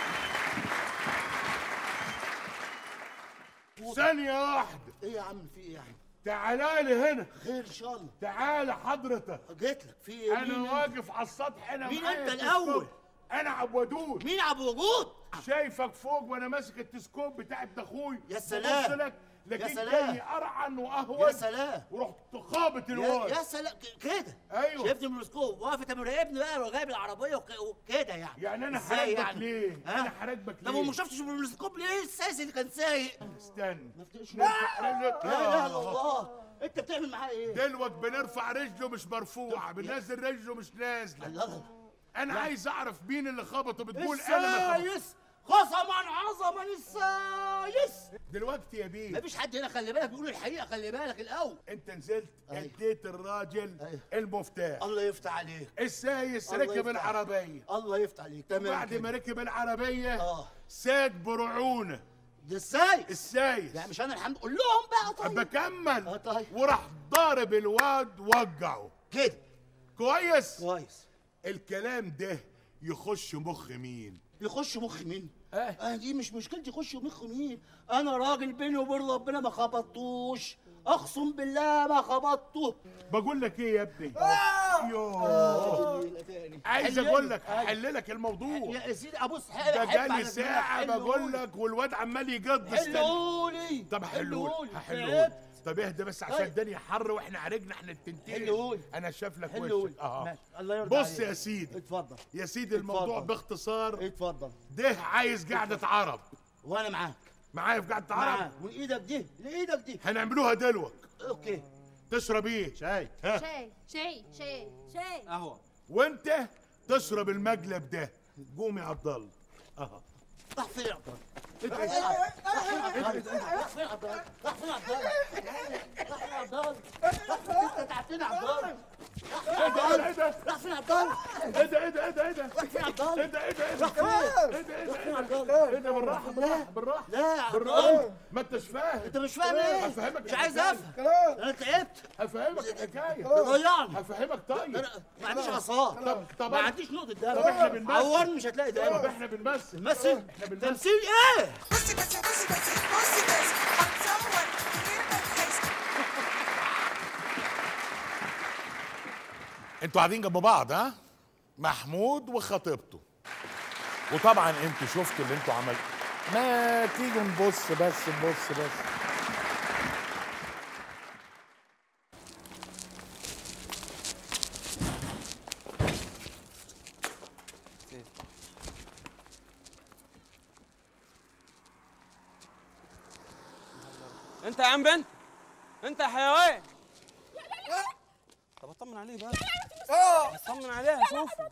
ثانية واحدة ايه يا عم في ايه يا عم تعالى لي هنا خير ان شاء الله تعالى حضرتك جيت لك في ايه انا مين انت؟ واقف على السطح انا مين معايا انت التلسكوب. الأول؟ انا عبد ودود مين عبد وجود شايفك فوق وانا ماسك التلسكوب بتاع ابن اخوي يا سلام. ببص لك لكن يا سلام. جاي ارعن واهوج يا سلام. ورحت خابط يا, الواد يا سلام ك- كده ايوه شفت الميكروسكوب واقف انت مراقبني بقى وجايب العربيه وك- وكده يعني يعني انا إزاي هراقبك ليه؟ ها؟ انا هراقبك طب ليه؟ وما شفتش بالميكروسكوب ليه السايس اللي كان سايق استنى لا لا اله الا الله انت بتعمل معاه ايه؟ دلوقتي بنرفع رجله مش مرفوعه بننزل رجله مش نازله انا عايز اعرف مين اللي خبطه بتقول انا ما خبطت. السايس قسما عظما السايس دلوقتي يا بيه مفيش حد هنا خلي بالك بيقول الحقيقه خلي بالك الاول انت نزلت اديت الراجل المفتاح الله يفتح عليك السايس الله ركب يفتح العربيه الله يفتح عليك تمام بعد كده. ما ركب العربيه اه ساق برعونه ده السايس السايس لا مش انا الحمد قول لهم بقى طيب بكمل اه طيب وراح ضارب الواد وجعه كده كويس كويس الكلام ده يخش مخ مين يخش مخ مين؟ اه, آه دي مش مشكلتي يخش مخ مين؟ انا راجل بيني وبين ربنا ما خبطتوش اقسم بالله ما خبطته بقول لك ايه يا ابني آه. يوه عايز حللي. اقول لك أيوة. هحل لك الموضوع يا سيدي ابص ده جالي ساعة بقول لك والواد عمال يقض استنى. حلولي طب حلول حلولي. هحلول تعبت. طب اهدى بس عشان طيب. الدنيا حر واحنا عرجنا احنا التنتين حلول. انا شايف لك حلول. وشك اه ماشي. الله يرضى بص عليك. يا سيدي اتفضل يا سيدي الموضوع اتفضل. باختصار اتفضل ده عايز قعدة عرب وانا معاك معايا في قعدة عرب معاك من ايدك دي لايدك دي هنعملوها دلوك اوكي تشرب ايه شاي ها شاي شاي شاي شاي قهوه وانت تشرب المقلب ده قوم يا عبد الله اها راح فين يا عبد الله؟ راح فين يا عبد الله؟ راح فين يا عبد الله؟ راح فين يا عبد الله؟ راح فين انت تعبتني يا عبد الله؟ راح فين يا عبد الله؟ ايه ده ايه ده ايه ده ايه ده راح فين يا عبد الله؟ ايه ده ايه ده ايه ده راح فين؟ ايه ده ايه راح ده فين يا عبد الله؟ ايه ده بالراحه بالراحه بالراحه لا يا عبد بالراحه الله ما انتش فاهم انت مش فاهم ايه؟ هفهمك مش عايز الحكاية. افهم انا تعبت هفهمك الحكايه ضيعني هفهمك طيب انا ما عنديش اعصاب طب طب ما عنديش نقطه دم طب احنا بنمثل عورني مش هتلاقي طب دم احنا بنمثل تمثل احنا بنمثل تمثيل ايه؟ بصي بس بصي بس بصي بس هتصور غير ما تحس انتوا قاعدين جنب بعض ها محمود وخطيبته وطبعا انتوا شفتوا اللي انتوا عملتوا ما تيجوا نبص بس نبص بس انت يا عم بنت انت يا حيوان طب اطمن عليه بقى اطمن عليه اشوفه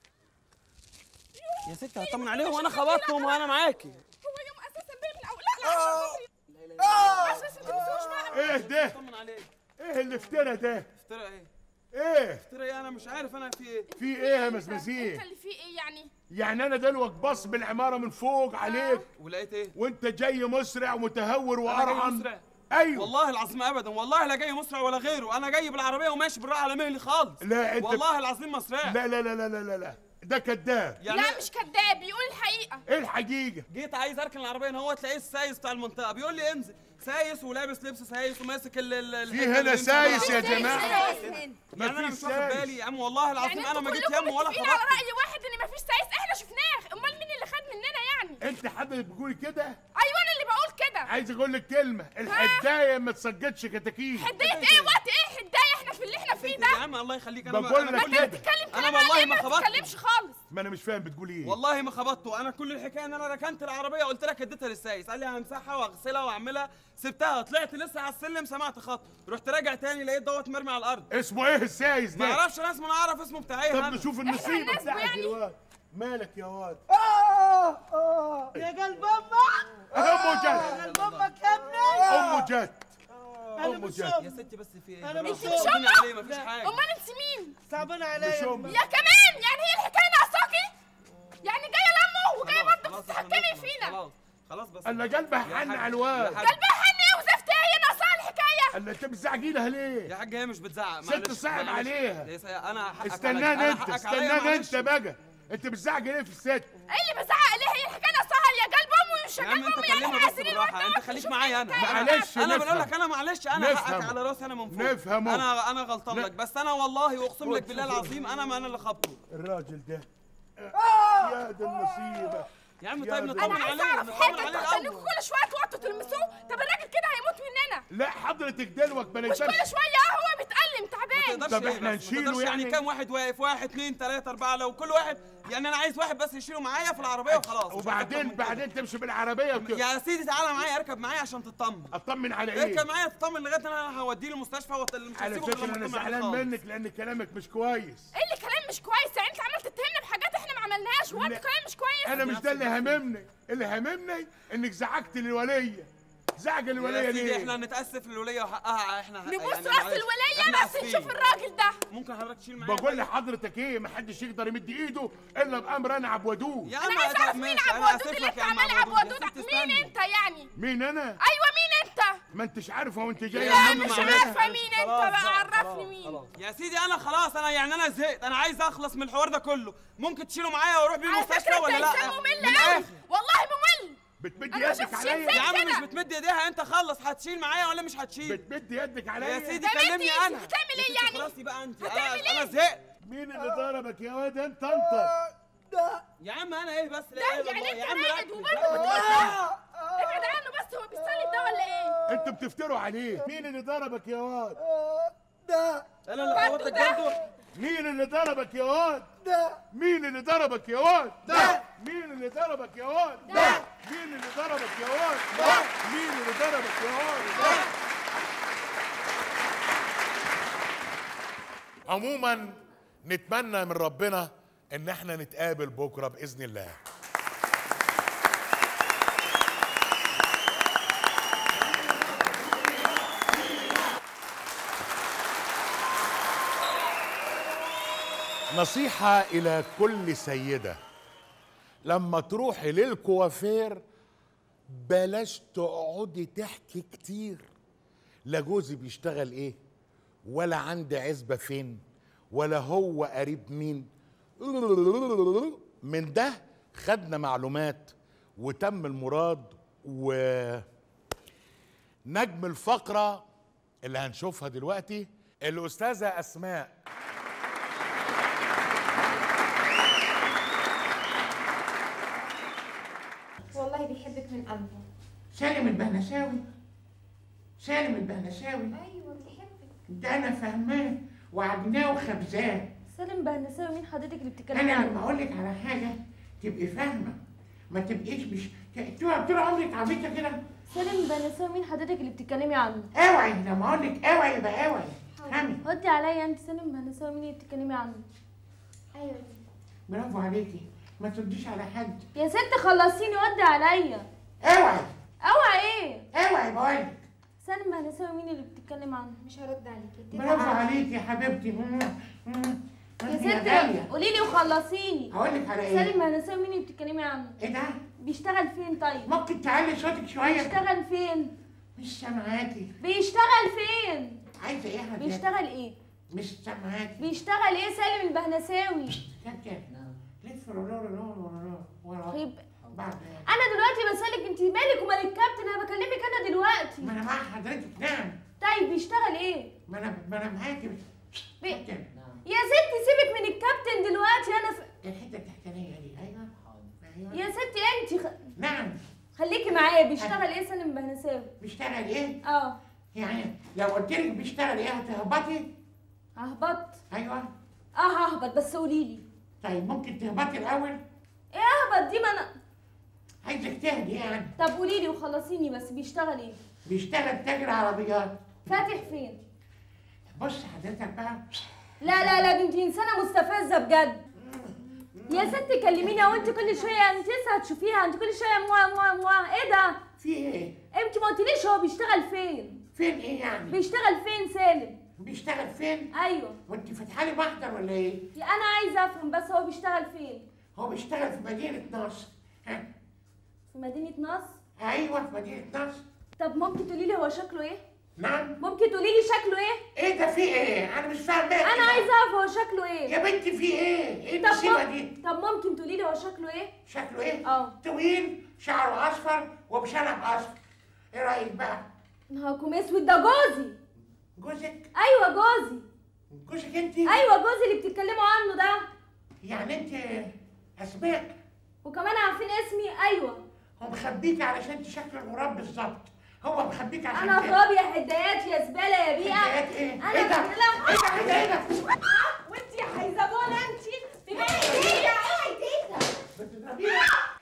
يا ست هطمن عليه وانا خبطتهم وانا معاكي هو يوم اساسا بيه من اول لا لا اساسا انت مش معنا ايه ده اطمن عليه ايه اللي افترى ده افترى ايه ايه افترى ايه انا مش عارف انا في ايه في ايه يا انت مسمسين اللي فيه ايه يعني يعني انا دلوقتي بص بالعماره من فوق عليك ولقيت ايه وانت جاي مسرع ومتهور أنا جاي وقرعن مسرع؟ ايوه والله العظيم ابدا والله لا جاي مسرع ولا غيره انا جاي بالعربيه وماشي بالراحه على مهلي خالص لا انت والله العظيم مسرع لا لا لا لا لا لا, لا. ده كذاب يعني لا مش كداب بيقول الحقيقه ايه الحقيقه جيت عايز اركن العربيه هنا هو تلاقيه السايس بتاع المنطقه بيقول لي انزل سايس ولابس لبس سايس وماسك ال ال في هنا سايس يا جماعه يعني انا مفيش مش واخد سايس. بالي يا عم والله العظيم يعني انا ما انتوا جيت كلكم يمه ولا متفقين على خبطت راي واحد ان مفيش سايس احنا شفناه امال مين اللي خد مننا يعني انت حضرتك بتقولي كده ايوه انا اللي بقول كده عايز اقول لك كلمه الحدايه ما تسجدش كتاكيت حدايه ايه وقت ايه حدايه احنا في اللي احنا فيه ده عم الله يخليك انا بقول انا لك كل كده. بتتكلم انا كلام والله عادي، ما ما خبطت تتكلمش خالص ما انا مش فاهم بتقول ايه والله ما خبطته انا كل الحكايه ان انا ركنت العربيه قلت لك اديتها للسايس قال لي همسحها واغسلها واعملها سبتها طلعت لسه على السلم سمعت خط رحت راجع تاني لقيت دوت مرمي على الارض اسمه ايه السايس ده ما اعرفش انا اسمه انا اعرف اسمه بتاع ايه طب أنا. نشوف النصيبه بتاعك الواد مالك يا واد آه آه يا قلب امك امه يا جت قلب امك يا ابني امه جت انا امه مش جت يا ستي بس في ايه انا مش بالراحة. مش ربنا أمك. عليه مفيش حاجه امال انت مين صعبان مش عليا أمك. يا كمان يعني هي الحكايه ناقصاكي يعني جايه لامه وجايه خلاص، برضه خلاص، تتحكمي خلاص، فينا خلاص خلاص بس انا قلبي يا حن حاج- على الواد يا حاج- قلبها حن ايه وزفت ايه هي ناقصاها الحكايه الا انت بتزعجي لها ليه يا حاج هي مش بتزعق ست معلش، صعب معلش. عليها. يا سي- انا حقك عليا. استناني أنا انت حقك عليا، استناني معلش. انت بقى انت بتزعجي ليه في الست ايه اللي بزعق ليه هي الحكايه ناقصاها يا قلب امي ومش يا قلب عم انت امي يعني كلمها احنا بس عايزين بالراحه الواد انت خليك شوف معايا انا الحكاية. معلش انا بقول نفهم. لك انا معلش انا نفهم. حقك على راسي انا من فوق نفهمه. انا انا غلطان ن- لك بس انا والله واقسم لك خد بالله شوف. العظيم انا ما انا اللي خبطه الراجل ده يا ده النصيبه يا عم يا طيب ده- نطمن انا عايزه عليه اعرف نطمن حاجه عليه انتوا خليكم الاول كل شويه توطوا تلمسوه طب الراجل كده هيموت مننا لا حضرتك دلوك ما مش نقدرش كل شويه اه هو بيتألم ما تعبان تقدرش طب ايه احنا بس؟ ما نشيله تقدرش يعني يعني؟ كام واحد واقف واحد اثنين ثلاثة أربعة لو كل واحد يعني أنا عايز واحد بس يشيله معايا في العربية وخلاص مش عايز أكتر وبعدين من كده. بعدين تمشي بالعربيه وكده يا سيدي تعالى معايا اركب معايا عشان تطمن اطمن على ايه اركب معايا تطمن لغايه ان انا هوديه المستشفى ومش على هسيبه فكره غير لما انا أطمن عليه زعلان خالص. منك لان كلامك مش كويس ايه اللي كلام مش كويس يعني انت عمال تتهمنا بحاجات احنا ما عملناهاش وانت لا. كلام مش كويس انا مش ده اللي هممني اللي هممني انك زعجت الوليه زعج الوليه يا سيدي ليه احنا نتاسف للوليه وحقها احنا نبص يعني راس معلش. الوليه إحنا بس آسفين. نشوف الراجل ده ممكن حضرتك تشيل معايا بقول لحضرتك ايه محدش يقدر يمد ايده الا بامر انا عبودوه يا انا عم عايزه اعرف ماشي، مين أنا عبد ودود آسف اللي لك انت يا عم عمال عبد عبد ودود. ودود يا ستي مين استني. انت يعني مين انا ايوه مين انت ما انتش عارفه وانت جاي لا عم مش معلش. عارفه مين انت خلاص بقى بقى، عرفني خلاص، مين خلاص. يا سيدي انا خلاص انا يعني انا زهقت انا عايز اخلص من الحوار ده كله ممكن تشيله معايا واروح بيه على المستشفى فكره ولا انت لا انسان من ممل قوي الآخر. والله ممل بتمد أنا ما يدك شفتش عليا إنسان يا عم كده. مش بتمد ايديها انت خلص هتشيل معايا ولا مش هتشيل بتمد يدك عليا يا سيدي طب انت كلمني إيه؟ انا هتعمل يا ايه ستي يعني؟ خلاص بقى انت هتعمل انا انا ايه؟ زهقت مين اللي ضربك يا واد انت انت يا عم انا ايه بس لا ده اله الا يعني الله انت يا عم قاعد ركز، وبرضه ركز. بتقول ده ابعد عنه بس هو بيستلم ده ولا ايه؟ انتوا بتفتروا عليه مين اللي ضربك يا واد ده انا اللي خبطتك برضه مين اللي ضربك يا واد ده مين اللي ضربك يا واد ده مين اللي ضربك يا واد ده مين اللي ضربك يا واد ده مين اللي ضربك يا واد ده عموما نتمنى من ربنا ان احنا نتقابل بكره باذن الله نصيحة إلى كل سيدة لما تروحي للكوافير بلاش تقعدي تحكي كتير لا جوزي بيشتغل ايه ولا عندي عزبة فين ولا هو قريب مين من ده خدنا معلومات وتم المراد و نجم الفقرة اللي هنشوفها دلوقتي الأستاذة أسماء والله بيحبك من قلبه سالم البهنساوي سالم البهنساوي ايوه بيحبك ده انا فهماه وعجناه وخبزاه سالم بهنساوي مين حضرتك اللي بتتكلمي انا عنه لما اقول لك على حاجه تبقي فاهمه ما تبقيش مش طول طول عمرك عبيطه كده سالم بهنساوي مين حضرتك اللي بتتكلمي عنه اوعي لما اقول لك اوعي يبقى اوعي فهمي ردي عليا انت سالم بهنساوي مين اللي بتتكلمي عنه ايوه برافو عليكي ما ترديش على حد يا ست خلصيني ردي عليا اوعي اوعى ايه اوعي بقول لك سالم بهنساوي مين اللي بتتكلم عنه مش هرد عليكي برافو عليكي يا حبيبتي مم. مم. يا أنت ست غالية. قولي لي وخلصيني هقول لك على ايه سالم بهنساوي مين اللي بتتكلمي عنه ايه ده بيشتغل فين طيب ممكن تعلي صوتك شويه بيشتغل فين مش سامعاكي بيشتغل فين عايزه ايه يا حبيبتي بيشتغل ايه مش سامعاكي بيشتغل ايه سالم البهنساوي سكت لف ورا ورا ورا ورا طيب بعد انا دلوقتي بسالك انت مالك ومال الكابتن انا بكلمك انا دلوقتي ما انا مع حضرتك نعم طيب بيشتغل ايه ما انا ما انا معاكي بي... كابتن يا ستي سيبك من الكابتن دلوقتي انا ف... الحته التحتانيه دي ايوه ايوه يا ستي انت خ... نعم خليكي معايا بيشتغل ايه سالم بهنساوي بيشتغل ايه؟ اه يعني لو قلت لك بيشتغل ايه هتهبطي؟ اهبط ايوه اه ههبط بس قولي لي طيب ممكن تهبطي الاول ايه اهبط دي ما انا عايزك تهدي يعني طب قولي لي وخلصيني بس بيشتغل ايه بيشتغل تاجر عربيات فاتح فين بص حضرتك بقى لا لا لا دي انت انسانه مستفزه بجد يا ست كلميني وانت كل شويه انت لسه هتشوفيها انت كل شويه موا موا موا ايه ده في ايه انت ما قلتليش هو بيشتغل فين فين ايه يعني بيشتغل فين سالم بيشتغل فين ايوه وانت فاتحه لي محضر ولا ايه يا انا عايزه افهم بس هو بيشتغل فين هو بيشتغل في مدينه نصر ها في مدينه نصر ايوه في مدينه نصر طب ممكن تقولي لي هو شكله ايه نعم ممكن تقولي لي شكله ايه ايه ده في ايه انا مش فاهم بقى انا كده. عايزه اعرف هو شكله ايه يا بنتي في ايه ايه طب المصيبه مم- دي طب ممكن تقولي لي هو شكله ايه شكله ايه اه طويل شعره اصفر وبشنب اصفر ايه رايك بقى نهاركم اسود ده جوزي جوزك ايوه جوزي جوزك انت ايوه جوزي اللي بتتكلموا عنه ده يعني انت اسماء وكمان عارفين اسمي ايوه هو مخبيك علشان انت شكل الغراب بالظبط هو مخبيك عشان انا كده. غراب يا حدايات يا زباله يا بيئه حدايات ايه؟ انا ايه ده؟ لا ايه ده؟ ايه ده؟ ايه ده؟ وانت يا حيزبونه انت تبقي ايه اوعي تيتا بتضربيها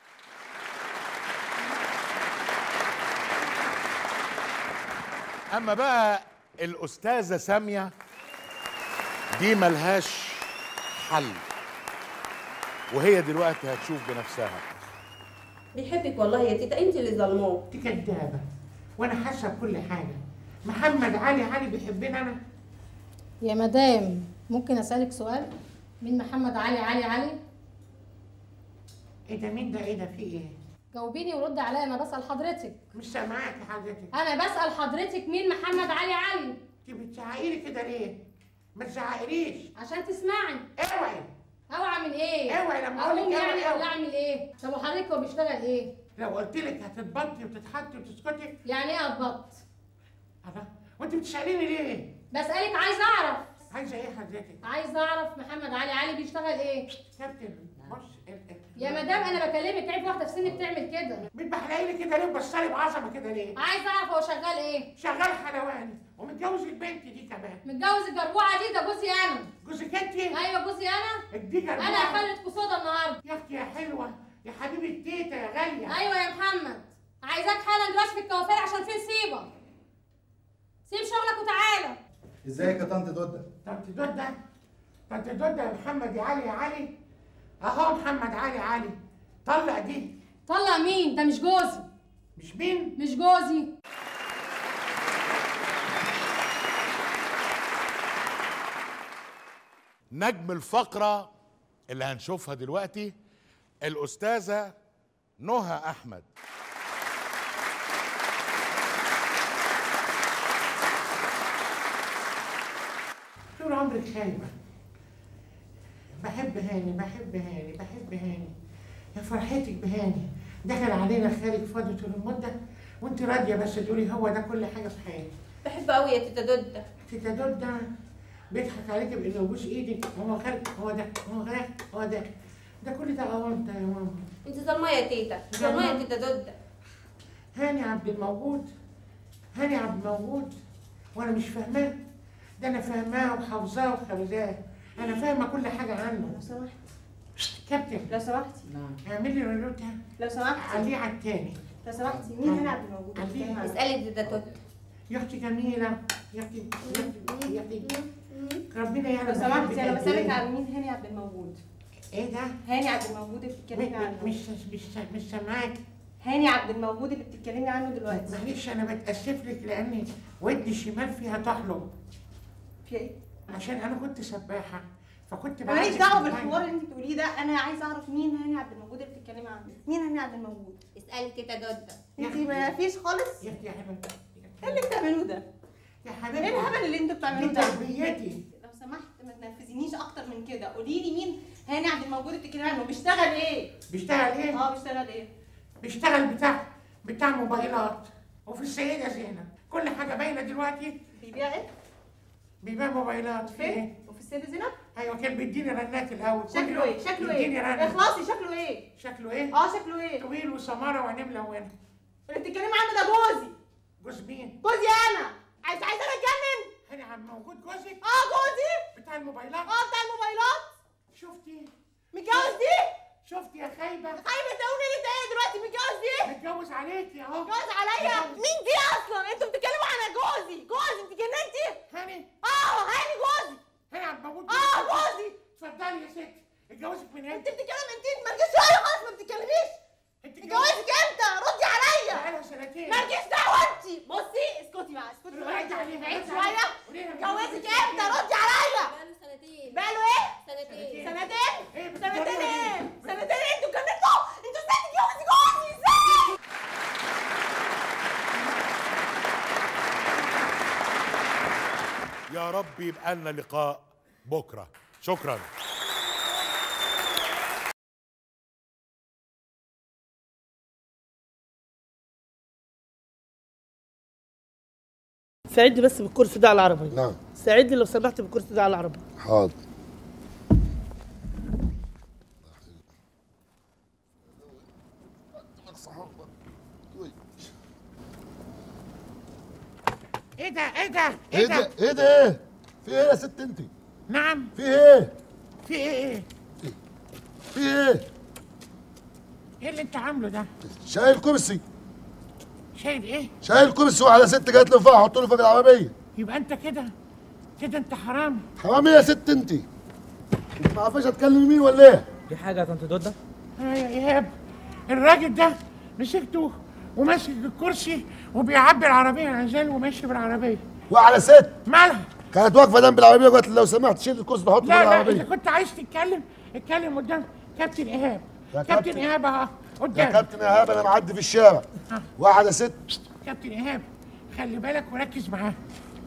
اما بقى الاستاذه ساميه دي ملهاش حل وهي دلوقتي هتشوف بنفسها بيحبك والله يا تيتا انت اللي ظلماه انت كدابه وانا حاسه بكل حاجه محمد علي علي بيحبني انا يا مدام ممكن اسالك سؤال مين محمد علي علي علي ايه ده مين ده ايه ده في ايه جاوبيني ورد عليا انا بسال حضرتك مش سامعاك يا حضرتك انا بسال حضرتك مين محمد علي علي انت بتزعقي لي كده ليه ما تزعقليش عشان تسمعي اوعي اوعى من ايه اوعي لما اقول اقوم لك يعني اوعي ولا اعمل ايه طب وحضرتك هو بيشتغل ايه لو قلت لك هتتبطي وتتحطي وتسكتي يعني ايه اتبط الله وانت بتساليني ليه بسالك عايز اعرف عايزه ايه حضرتك عايز اعرف محمد علي علي بيشتغل ايه كابتن بص ال- ال- يا مدام انا بكلمك عيب واحده في سنك تعمل كده بتبحلقي لي كده ليه بصلي بعظمه كده ليه عايز اعرف هو شغال ايه شغال حلواني ومتجوز البنت دي كمان متجوز الجربوعه دي ده جوزي انا جوزك انت ايوه جوزي انا ادي جربوعة. انا خلت قصاده النهارده يا اختي يا حلوه يا حبيبه تيتا يا غاليه ايوه يا محمد عايزاك حالا دلوقتي في الكوافير عشان في نصيبه سيب شغلك وتعالى ازيك يا طنط دوده طنط دوده طنط دوده يا محمد يا علي يا علي اهو محمد علي علي طلق دي طلق مين ده مش جوزي مش مين مش جوزي نجم الفقرة اللي هنشوفها دلوقتي الأستاذة نهى أحمد طول عمرك خايبه بحب هاني بحب هاني بحب هاني يا فرحتك بهاني دخل علينا خالد فاضي طول المده وانت راضيه بس تقولي هو ده كل حاجه في حياتي بحب قوي يا تيتا دوده تيتا دول ده بيضحك عليك بانه يبوس ايدك هو خالد هو ده هو ده هو ده ده كل ده اوانطه يا ماما انت ظلماه يا تيتا ظلماه يا تيتا دوده هاني عبد الموجود هاني عبد الموجود وانا مش فاهماه ده انا فاهماه وحافظاه وخبزاه انا فاهمه كل حاجه عنه لو سمحت كابتن لو سمحتي اعملي ريلوتها لو سمحتي عليه على التاني لو سمحتي مين هنا عبد الموجود عليه اسالي تيتا دوده يا اختي جميله يا اختي يا اختي يا اختي ربنا يعلم لو سمحتي انا بحبك قد بسالك إيه. عن مين هاني عبد الموجود ايه ده؟ هاني عبد الموجود اللي بتتكلمي عنه مش مش مش سامعاك هاني عبد الموجود اللي بتتكلمي عنه دلوقتي معلش انا بتاسف لك لاني ودني الشمال فيها تحلم في ايه؟ عشان انا كنت سباحه فكنت انا ماليش بعزف دعوه المية. بالحوار اللي انت بتقوليه ده انا عايزه اعرف مين هاني عبد الموجود اللي بتتكلمي عنه مين هاني عبد الموجود اسالي تيتا دوده انت ما فيش خالص يا اختي يا حبيبتي ايه اللي بتعملوه ده يا حبيبتي ايه الهبل اللي انتوا بتعملوه دي ده تربيتي لو سمحت ما تنرفزنيش اكتر من كده قولي لي مين هاني عبد الموجود اللي بتتكلمي عنه بيشتغل ايه بيشتغل ايه؟ اه بيشتغل ايه بيشتغل بتاع بتاع موبايلات وفي السيدة زينب كل حاجة باينة دلوقتي بيبيع ايه بيبيع موبايلات في ايه؟ فين وفي السيده زينب ايوه كان بيديني رنات الاول كل شكله يوم ايه شكله يديني ايه رنة اخلصي شكله ايه شكله ايه؟ اه شكله ايه طويل وسمارة وعينيه ملونة اللي بتتكلمي عنه ده جوزي جوز مين؟ جوزي انا عايز عايزه اتجنن هاني عم موجود جوزك؟ اه جوزي الموبايلات اه بتاع الموبايلات شفتي متجوز دي شفتي يا خايبه خايبه تقولي لي انت ايه دلوقتي متجوز دي متجوز عليكي اهو متجوز عليا مين دي اصلا انتوا بتتكلموا عن جوزي جوزي انت جننتي هاني اه هاني جوزي هاني عبد الموجود اه جوزي اتفضلي يا ست اتجوزك من انت امتى؟ بتتكلم انت ما تجيش شويه خالص ما بتتكلميش اتجوزك امتى ردي عليا بقالها سنتين ما تجيش دعوه انت بصي اسكتي بقى اسكتي بعيد بعيد شويه اتجوزك امتى ردي عليا بقاله سنتين بقاله ايه سنتين سنتين ايه سنتين ايه سنتين ايه انتوا اتجننتوا انتوا ازاي تتجوزي جوزي ازاي يا رب يبقى لنا لقاء بكره شكرا ساعدني بس بالكرسي ده على العربية نعم ساعدني لو سمحت بالكرسي ده على العربية حاضر ايه ده ايه ده ايه ده ايه ده ايه في ايه يا ست انت نعم في ايه في ايه ايه في ايه ايه اللي انت عامله ده شايل كرسي شايل ايه شايل كرسي وعلى ست جات له فوق حطوا له فوق العربيه يبقى انت كده كده انت حرامي حرامي يا ست انت انت ما عارفاش اتكلم مين ولا ايه في حاجه يا طنط دوده آه يا ايهاب الراجل ده مسكته وماسك الكرسي وبيعبي العربيه عزال وماشي بالعربيه وعلى ست مالها كانت واقفه جنب العربيه وقالت لي لو سمحت شيل الكرسي وحطه في لا لا اذا العربيه كنت عايز تتكلم اتكلم قدام كابتن ايهاب يا كابتن كابتن. ايهاب اهو يا قدام كابتن ايهاب انا معدي في الشارع واحده ست كابتن ايهاب خلي بالك وركز معاه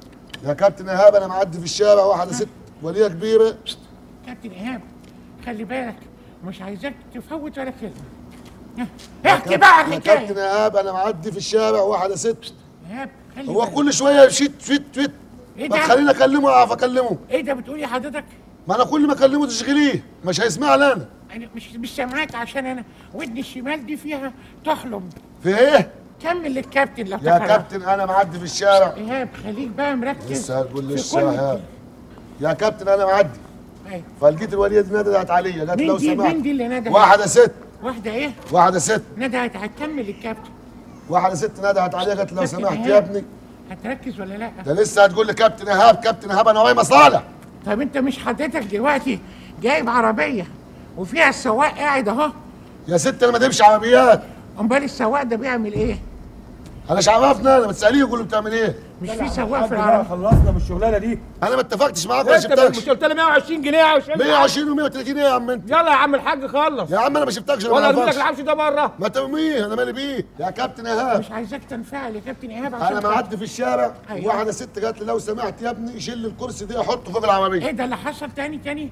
يا كابتن ايهاب انا معدي في الشارع واحده ست وليه كبيره كابتن ايهاب خلي بالك مش عايزاك تفوت ولا كلمه ها، يا احكي كابتن- بقى يا الحكايه كابتن ايهاب انا معدي في الشارع واحده ست ايهاب خلي هو بالك. كل شويه شيت شيت شيت ايه ما ده؟ تخليني اكلمه اعرف اكلمه ايه ده بتقول يا حضرتك ما انا كل ما اكلمه تشغليه مش هيسمعني انا انا مش مش سامعاك عشان انا ودني الشمال دي فيها تحلم في ايه كمل للكابتن لو يا تكرر. كابتن انا معدي في الشارع ايهاب خليك بقى مركز لسه هتقول في لسه كل- يا يا كابتن انا معدي أيوة. فلقيت الوليه دي ندهت عليا قالت مين لو دي سمحت مين دي اللي ندهت واحده ست واحده ايه واحده ست ندهت هتكمل الكابتن واحده ست ندهت عليا قالت لو كابتن سمحت إيهاب. يا ابني هتركز ولا لا ده لسه هتقول لي كابتن ايهاب كابتن ايهاب انا ورايا مصالح طب انت مش حضرتك دلوقتي جايب عربيه وفيها السواق قاعد اهو يا ست انا ما تمشي عربيات امال السواق ده بيعمل ايه انا مش عرفنا انا بتساليه يقول له بتعمل ايه مش في سواق في العربيه خلصنا من الشغلانه دي انا ما اتفقتش معاك ولا انت مش شفتكش قلت لي 120 جنيه عشان 120 و130 ايه يا عم انت يلا يا عم الحاج خلص يا عم انا ما شفتكش انا ولا ما ارمي لك اعرفكش العفش ده بره ما ترميه انا مالي بيه يا كابتن ايهاب مش عايزاك تنفعل يا كابتن ايهاب عشان انا معدي في الشارع أيوة. واحده ست قالت لي لو سمحت يا ابني شيل الكرسي ده حطه فوق العربيه ايه ده اللي حصل تاني تاني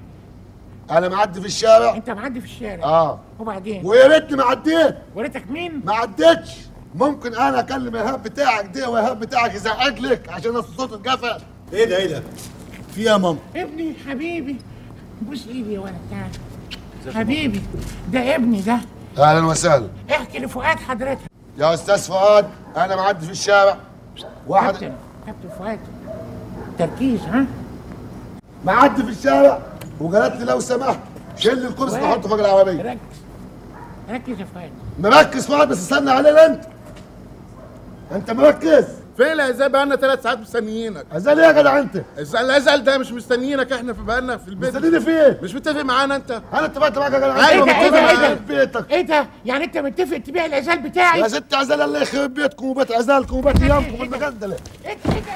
انا معدي في الشارع انت معدي في الشارع اه وبعدين ويا ريتني ما عديت وريتك مين ما عديتش ممكن انا اكلم ايهاب بتاعك ده وايهاب بتاعك يزعج لك عشان الصوت اتقفل ايه ده ايه ده في يا ماما ابني حبيبي بوس ايدي يا ولد تعال حبيبي ده ابني ده اهلا وسهلا احكي لفؤاد حضرتك يا استاذ فؤاد انا معدي في الشارع واحد كابتن كابتن فؤاد تركيز ها معدي في الشارع وقالت لي لو سمحت شيل الكرسي فؤاد، تحطه فوق العربيه ركز ركز يا فؤاد مركز فؤاد بس استنى علينا انت انت مركز فين العزال بقالنا ثلاث ساعات مستنيينك عزال ايه يا جدع انت؟ العزال ده مش مستنيينك احنا في بقالنا في البيت مستنيني فين؟ مش متفق معانا انت انا اتفقت معاك يا جدع ايوه ايه ده ايه متفق ده ايه معاك ده بيتك ايه ده يعني انت متفق تبيع العزال بتاعي يا ست عزال الله يخرب بيتكم وبيت عزالكم وبيت ايامكم المجندله ايه ده ايه ده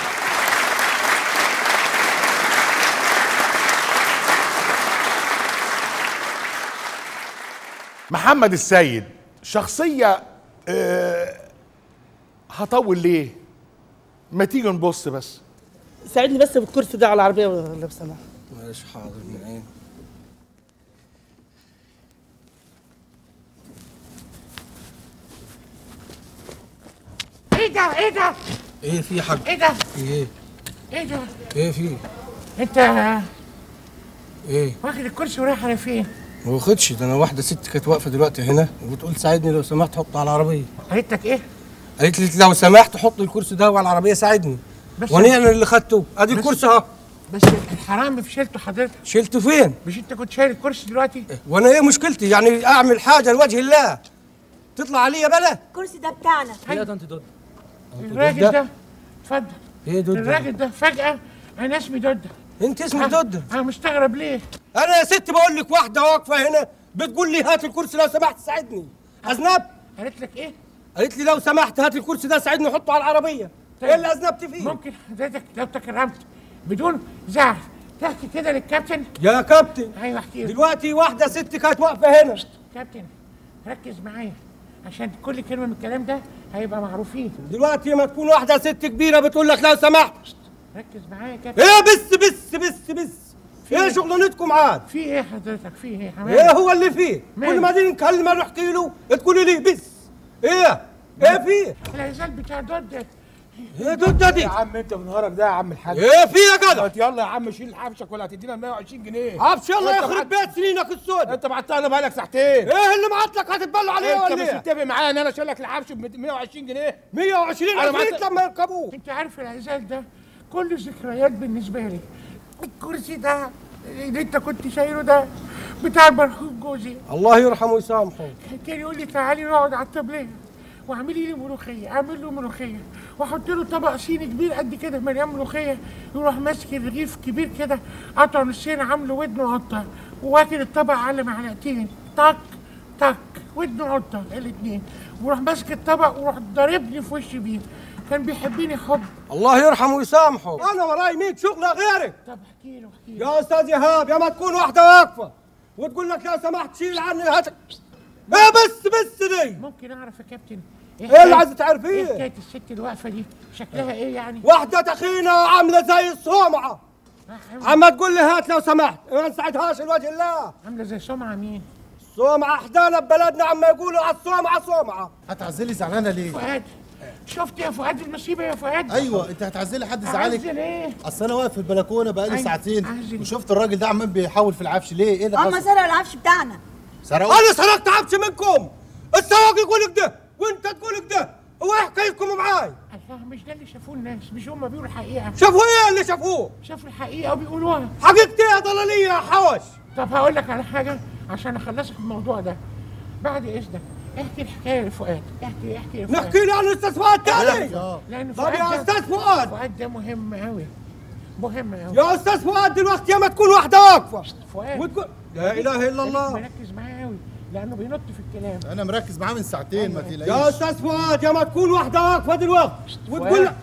محمد السيد شخصية آه هطول ليه؟ ما تيجي نبص بس ساعدني بس بالكرسي ده على العربية لو سمحت ماشي حاضر من عين ايه ده ايه ده ايه في يا حاج ايه ده في ايه ايه ده ايه في انت ايه واخد الكرسي ورايح على فين ما واخدش ده انا واحده ست كانت واقفه دلوقتي هنا وبتقول ساعدني لو سمحت حط على العربيه قالت لك ايه قالت لي لو سمحت حط الكرسي ده على العربيه ساعدني بس- وانا انا اللي خدته ادي بس- الكرسي اهو بس الحرامي في شيلته حضرتك شلته فين؟ مش انت كنت شايل الكرسي دلوقتي وانا ايه مشكلتي يعني اعمل حاجه لوجه الله تطلع عليا بلا الكرسي ده بتاعنا يا ده انت ضد الراجل دودة؟ ده اتفضل ايه دودة؟ الراجل ده فجأة انا اسمي دودة انت اسمك أه، دودة؟ انا مستغرب ليه؟ انا يا ست بقول لك واحده واقفه هنا بتقول لي هات الكرسي لو سمحت ساعدني اذنب قالت لك ايه؟ قالت لي لو سمحت هات الكرسي ده ساعدني وحطه على العربيه ايه اللي اذنبت فيه ممكن حضرتك لو تكرمت بدون زعل تحكي كده للكابتن يا كابتن ايوه احكي لك. دلوقتي واحده ست كانت واقفه هنا كابتن ركز معايا عشان كل كلمه من الكلام ده هيبقى معروفين دلوقتي ما تكون واحده ست كبيره بتقول لك لو سمحت ركز معايا يا كابتن ايه بس بس بس بس ايه شغلانتكم عاد في ايه حضرتك في ايه ايه هو اللي فيه مالك؟ كل ما دي نكلمه نحكي له تقولي لي بس ايه ايه فيه العزال بتاع دود ايه دود دي يا عم انت من نهارك ده يا عم الحاج ايه في يا جدع؟ يلا يا عم شيل حبشك ولا هتدينا 120 جنيه عبش يلا انت يخرب بعت- بيت سنينك السود انت بعتها بقالك ساعتين ايه اللي معطلك هتتبلوا عليه انت ولا مش ايه؟ متفق معايا ان انا اشيل لك الحبش ب 120 جنيه 120 انا عفريت معت- لما يركبوه انت عارف العزال ده كله ذكريات بالنسبه لي الكرسي ده اللي انت كنت شايله ده بتاع المرحوم جوزي الله يرحمه ويسامحه كان يقول لي تعالي نقعد على الطبليه واعملي لي ملوخيه اعمل له ملوخيه واحط له طبق صيني كبير قد كده مليان ملوخيه يروح ماسك الرغيف كبير كده قطع نصين عامله ودنه قطه واكل الطبق على معلقتين طك طك ودنه قطه الاتنين وراح ماسك الطبق وراح ضاربني في وشي بيه كان بيحبني حب الله يرحمه ويسامحه انا وراي 100 شغله غيرك طب احكي له احكي له يا استاذ ايهاب يا ما تكون واحده واقفه وتقول لك لو سمحت شيل عني هات ايه بس بس دي ممكن اعرف يا كابتن ايه اللي عايزه تعرفيه؟ ايه حكايه الست الواقفه دي شكلها ايه يعني واحده تخينه عامله زي الصومعه عم تقول لي هات لو سمحت ما نساعدهاش لوجه الله عامله زي سمعه مين صومعه احدانا ببلدنا عم يقولوا على الصومعه صومعه هتعزلي زعلانه ليه؟ فؤاد شفت يا فؤاد المصيبه يا فؤاد ايوه انت هتعزلي حد زعلك أعزل ايه اصل انا واقف في البلكونه بقالي أيوة، ساعتين أعزل. وشفت الراجل ده عمال بيحاول في العفش ليه؟ ايه اللي هم حصل؟ سرقوا العفش بتاعنا سرقوا انا سرقت عفش منكم السواق يقول لك ده وانت تقول لك ده هو ايه حكايتكم معاي الله مش ده اللي شافوه الناس مش هم بيقولوا الحقيقه شافوا ايه اللي شافوه شافوا الحقيقه وبيقولوها حقيقتي يا ضلاليه يا حوش طب هقول لك على حاجه عشان اخلصك من الموضوع ده بعد اذنك احكي الحكايه لفؤاد احكي احكي لفؤاد نحكي لي عن الاستاذ فؤاد تاني لان طب فؤاد يا ده- استاذ فؤاد فؤاد ده مهم قوي مهم قوي يا استاذ فؤاد دلوقتي يا ما تكون واحده واقفه فؤاد وتقول لا اله الا الله مركز معاه قوي لانه بينط في الكلام انا مركز معاه من ساعتين ما يا تقلقيش استاذ فؤاد يا ما تكون واحده واقفه دلوقتي وتقول فؤاد.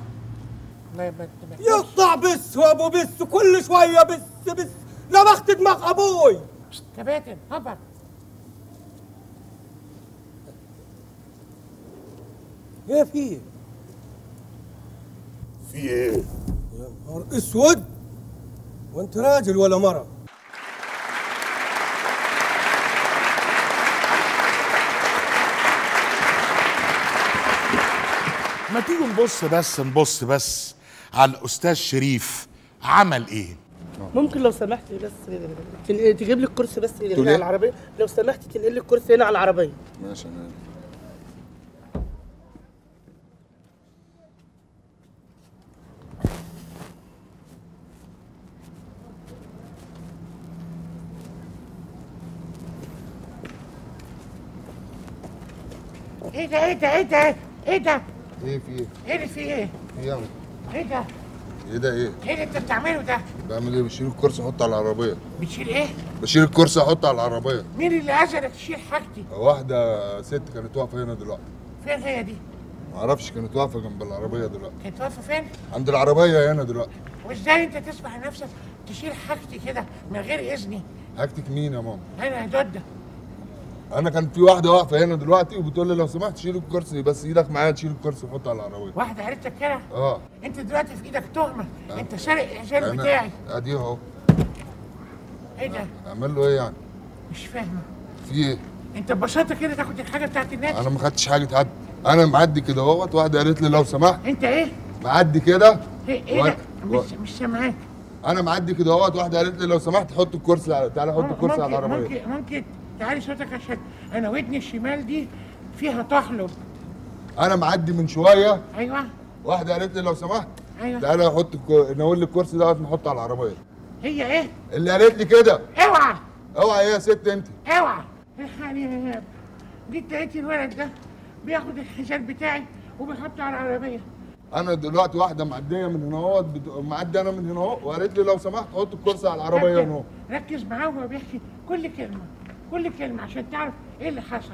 ما ما ما- يقطع بس وابو بس كل شويه بس بس لمخت دماغ ابوي كباتن هبط ايه في في ايه؟ يا نهار اسود وانت راجل ولا مره ما تيجي نبص بس نبص بس على الاستاذ شريف عمل ايه ممكن لو سمحت بس تنقل تجيب لي الكرسي بس اللي تقول هنا إيه؟ على العربيه لو سمحت تنقل لي الكرسي هنا على العربيه ماشي انا ايه ده ايه ده ايه ده ايه ده ايه في ايه؟ ايه اللي فيه ايه ايه يعني؟ ايه ده ايه ده ايه؟ ايه اللي انت بتعمله ده بعمل ايه؟ بشيل الكرسي احطه على العربيه بتشيل ايه بشيل الكرسي احطه على العربيه مين اللي اذنك تشيل حاجتي واحده ست كانت واقفه هنا دلوقتي فين هي دي ما اعرفش كانت واقفه جنب العربيه دلوقتي كانت واقفه فين عند العربيه هنا دلوقتي وازاي انت تسمح لنفسك تشيل حاجتي كده من غير اذني حاجتك مين يا ماما؟ انا يا دودة انا كان في واحده واقفه هنا دلوقتي وبتقول لي لو سمحت شيل الكرسي بس ايدك معايا تشيل الكرسي وحطه على العربيه واحده قالت لك كده اه انت دلوقتي في ايدك تهمه آه. انت سارق العزال أنا- بتاعي ادي اهو ايه ده اعمل له ايه يعني؟ مش فاهمه في ايه؟ انت ببساطه كده تاخد الحاجه بتاعت الناس انا ما خدتش حاجه حد انا معدي كده اهوت واحده قالت لي لو سمحت انت ايه معدي كده ايه, إيه و- ده و- مش مش سامعاك انا معدي كده اهوت واحده قالت لي لو سمحت حط الكرسي على تعالى حط الكرسي على ممكن العربيه ممكن ممكن تعالي صوتك عشان انا ودني الشمال دي فيها تحلب انا معدي من شويه ايوه واحده قالت لي لو سمحت ايوه تعالى حط الك- نقول لي الكرسي دوت نحطه على العربيه هي ايه اللي قالت لي كده اوعى اوعى يا ست انت اوعى الحقني يا ايهاب جيت لقيت الولد ده بياخد الحجاب بتاعي وبيحطه على العربيه انا دلوقتي واحده معديه من هنا اهوت بت- معدي انا من هنا اهو وقالت لي لو سمحت حط الكرسي على العربيه هنا اهو ركز معاه وهو بيحكي كل كلمه كل كلمه عشان تعرف ايه اللي حصل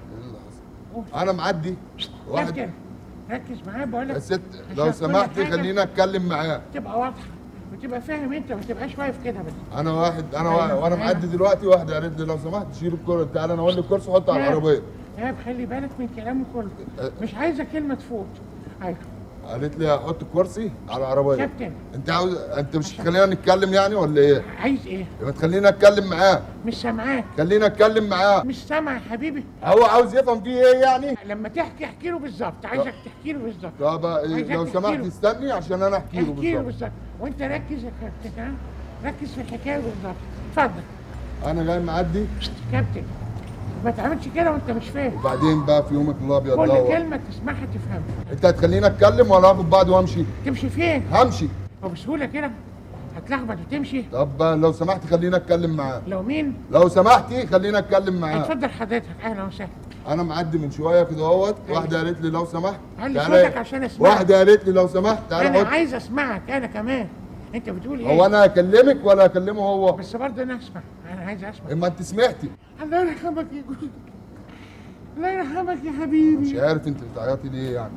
انا معدي واحد كابتن ركز معاه بقول لك يا ست عشان لو كل سمحتي حاجة خلينا اتكلم معاه تبقى واضحه وتبقى فاهم انت ما تبقاش واقف كده بس انا واحد انا أيوة، واحد وانا أيوة. معدي دلوقتي واحده قالت لي لو سمحت شيل الكرسي تعالى انا اقول لك الكرسي حطه على ايهاب، العربيه ايهاب خلي بالك من كلامه كله مش عايزه كلمه تفوت ايوه قالت لي هحط الكرسي على العربيه كابتن انت عاوز انت مش تخلينا نتكلم يعني ولا ايه؟ عايز ايه ما تخلينا اتكلم معاه مش سامعاك خلينا اتكلم معاه مش سامع يا حبيبي هو عاوز يفهم فيه ايه يعني؟ لما تحكي احكي له بالظبط عايزك تحكي له بالظبط طب عايزك لو تحكي سمحت له. استني عشان انا احكي له احكي له بالظبط بالظبط وانت ركز يا كابتن ها ركز في الحكايه بالظبط اتفضل انا جاي معدي كابتن ما تعملش كده وانت مش فاهم وبعدين بقى في يومك الابيض كل دوت كلمه تسمعها تفهمها انت هتخليني اتكلم ولا هاخد بعض وامشي؟ تمشي فين؟ همشي وبسهوله كده هتلخبط وتمشي طب لو سمحت خليني اتكلم معاه لو مين؟ لو سمحتي خليني اتكلم معاه اتفضل حضرتك اهلا وسهلا انا معدي من شويه كده اهوت واحده قالت لي لو سمحت علي تعالى- صوتك عشان اسمعك. واحده قالت لي لو سمحت تعالى انا حط عايز اسمعك انا كمان انت بتقول ايه؟ هو انا اكلمك ولا اكلمه هو؟ بس برضه انا اسمع انا عايز اسمع اما انت سمعتي الله يرحمك يا جوزي الله يرحمك يا حبيبي مش عارف انت بتعيطي ليه يعني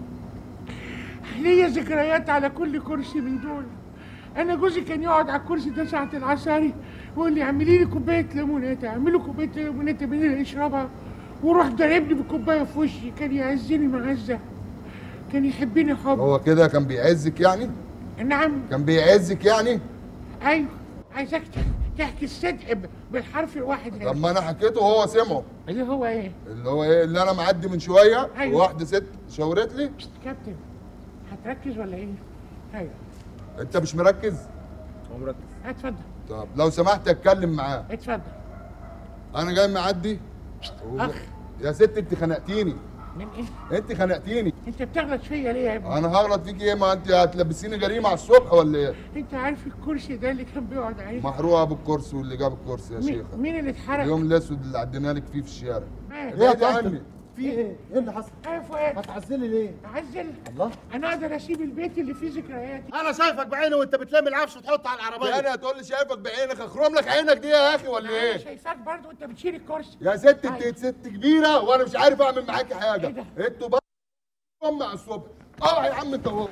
ليا ذكريات على كل كرسي من دول انا جوزي كان يقعد على الكرسي ده ساعه العصاري ويقول لي اعملي لي كوبايه ليمونات اعملي كوبايه ليمونات بالليل اشربها وروح ضاربني بالكوبايه في وشي كان يعزني معزه كان يحبني حب هو كده كان بيعزك يعني؟ نعم كان بيعزك يعني؟ ايوه عايزك ت- تحكي الصدق ب- بالحرف الواحد هنا طب ما انا حكيته وهو سمعه اللي هو ايه اللي هو ايه اللي انا معدي من شويه أيوة. وواحده ست شاورت لي كابتن هتركز ولا ايه ايوه انت مش مركز؟ هو مركز اتفضل طب لو سمحت اتكلم معاه اتفضل انا جاي معدي اخ يا ست انت خنقتيني من ايه انت خنقتيني انت بتغلط فيا ليه يا ابني انا هغلط فيك ايه ما انت هتلبسيني جريمه على الصبح ولا ايه؟ انت عارف الكرسي ده اللي كان بيقعد عليه محروقه بالكرسي واللي جاب الكرسي يا مين- شيخه مين اللي اتحرق اليوم الاسود اللي عدينا لك فيه في الشارع مات. ابعدي عني في ايه؟ ايه اللي حصل؟ ايه فؤاد هتعزلي ليه؟ اعزل الله انا اقدر اسيب البيت اللي فيه ذكرياتي انا شايفك بعيني وانت بتلم العفش وتحطه على العربيه يعني هتقول لي شايفك بعينك اخرم لك عينك دي يا اخي ولا انا ايه؟ شايفاك برضه وانت بتشيل الكرسي يا ست انت ست كبيره وانا مش عارف اعمل معاكي حاجه ده؟ انتوا بقى ام على الصبح اوعى يا عم انت وهو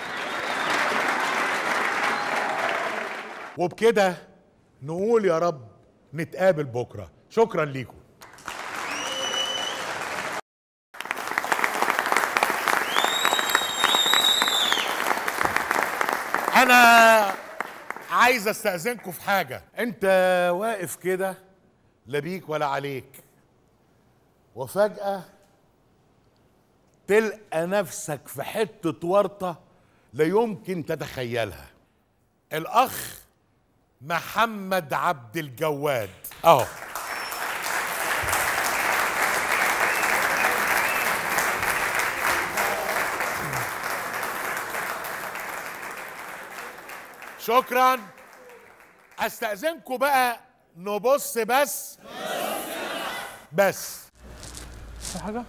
وبكده نقول يا رب نتقابل بكره شكرا ليكم انا عايز استاذنكم في حاجه انت واقف كده لا بيك ولا عليك وفجاه تلقى نفسك في حته ورطه لا يمكن تتخيلها الاخ محمد عبد الجواد اهو شكرا استاذنكم بقى نبص بس بس في حاجه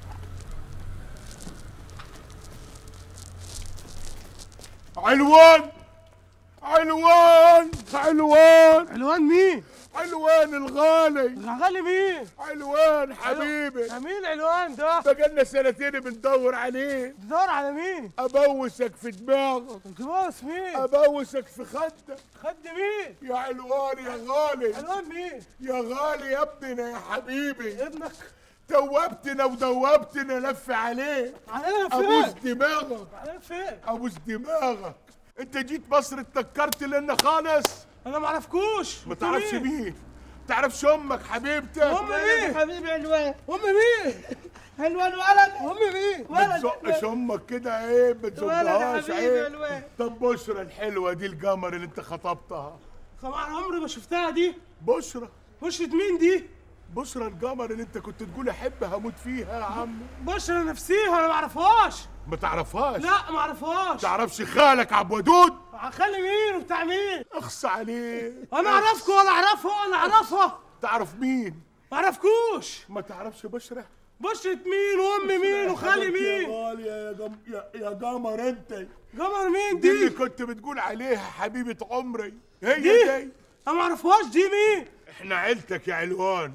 علوان علوان علوان علوان مين؟ علوان الغالي غالي مين؟ علوان حبيبي ده مين علوان ده؟ بقالنا سنتين بندور عليه بتدور على مين؟ ابوسك في دماغك بتبوس مين؟ ابوسك في خدك خد مين؟ يا علوان يا غالي علوان مين؟ يا غالي يا ابننا يا حبيبي ابنك توبتنا ودوبتنا لف عليه علينا فين؟ ابوس دماغك علينا فين؟ ابوس دماغك انت جيت مصر اتنكرت لنا خالص انا ما اعرفكوش ما تعرفش مين تعرفش امك حبيبتك ام مين؟ حبيبي علوان ام مين؟ علوان ولد ام مين؟ ما تزقش امك كده ايه ما تزقهاش حبيبي عيب علوان. طب بشرى الحلوه دي القمر اللي انت خطبتها طبعا عمري ما شفتها دي بشرى بشرة مين دي؟ بشرى القمر اللي انت كنت تقول احب هموت فيها يا عم بشرى نفسيها انا ما اعرفهاش ما تعرفهاش لا ما اعرفهاش تعرفش خالك عبد ودود خلي مين وبتاع مين اخص عليه انا اعرفكم ولا اعرفها انا اعرفها تعرف مين ما اعرفكوش ما تعرفش بشرى بشرة مين وام مين وخالي يا مين غالية يا جم... يا, يا قمر انت قمر مين دي دي اللي كنت بتقول عليها حبيبة عمري هي دي دي, انا ما اعرفهاش دي مين احنا عيلتك يا علوان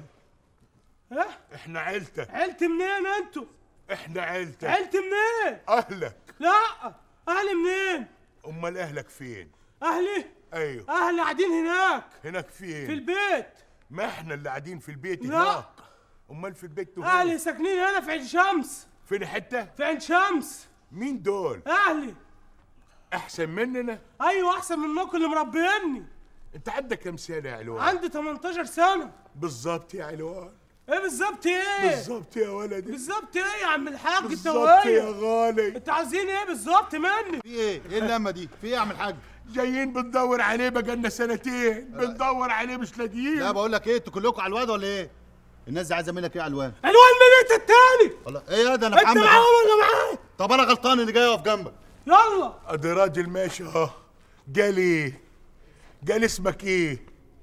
ها احنا عيلتك عيلتي منين انتوا احنا عيلتك عيلتي منين اهلك لا اهلي منين امال اهلك فين اهلي ايوه اهلي قاعدين هناك هناك فين في البيت ما احنا اللي قاعدين في البيت لا. هناك امال في البيت هو اهلي ساكنين هنا في عين شمس فين حته في عين شمس مين دول اهلي احسن مننا ايوه احسن منكم اللي مربيني انت عندك كام سنه يا علوان عندي 18 سنه بالظبط يا علوان ايه بالظبط ايه بالظبط يا ولدي بالظبط ايه يا عم الحاج انت بالظبط يا وهي غالي انتوا عايزين ايه بالظبط مني في ايه؟ ايه اللمه دي؟ في ايه يا عم الحاج؟ جايين بندور عليه بقالنا سنتين بندور عليه مش لاقيين لا بقول لك ايه انتوا كلكم على الواد ولا ايه؟ الناس دي عايزه منك ايه يا علوان؟ الوان مين انت التاني والله ايه يا ده انا انت محمد معاهم ولا معايا طب انا غلطان اللي جاي اقف جنبك يلا ادي راجل ماشي اهو قال ايه قال اسمك ايه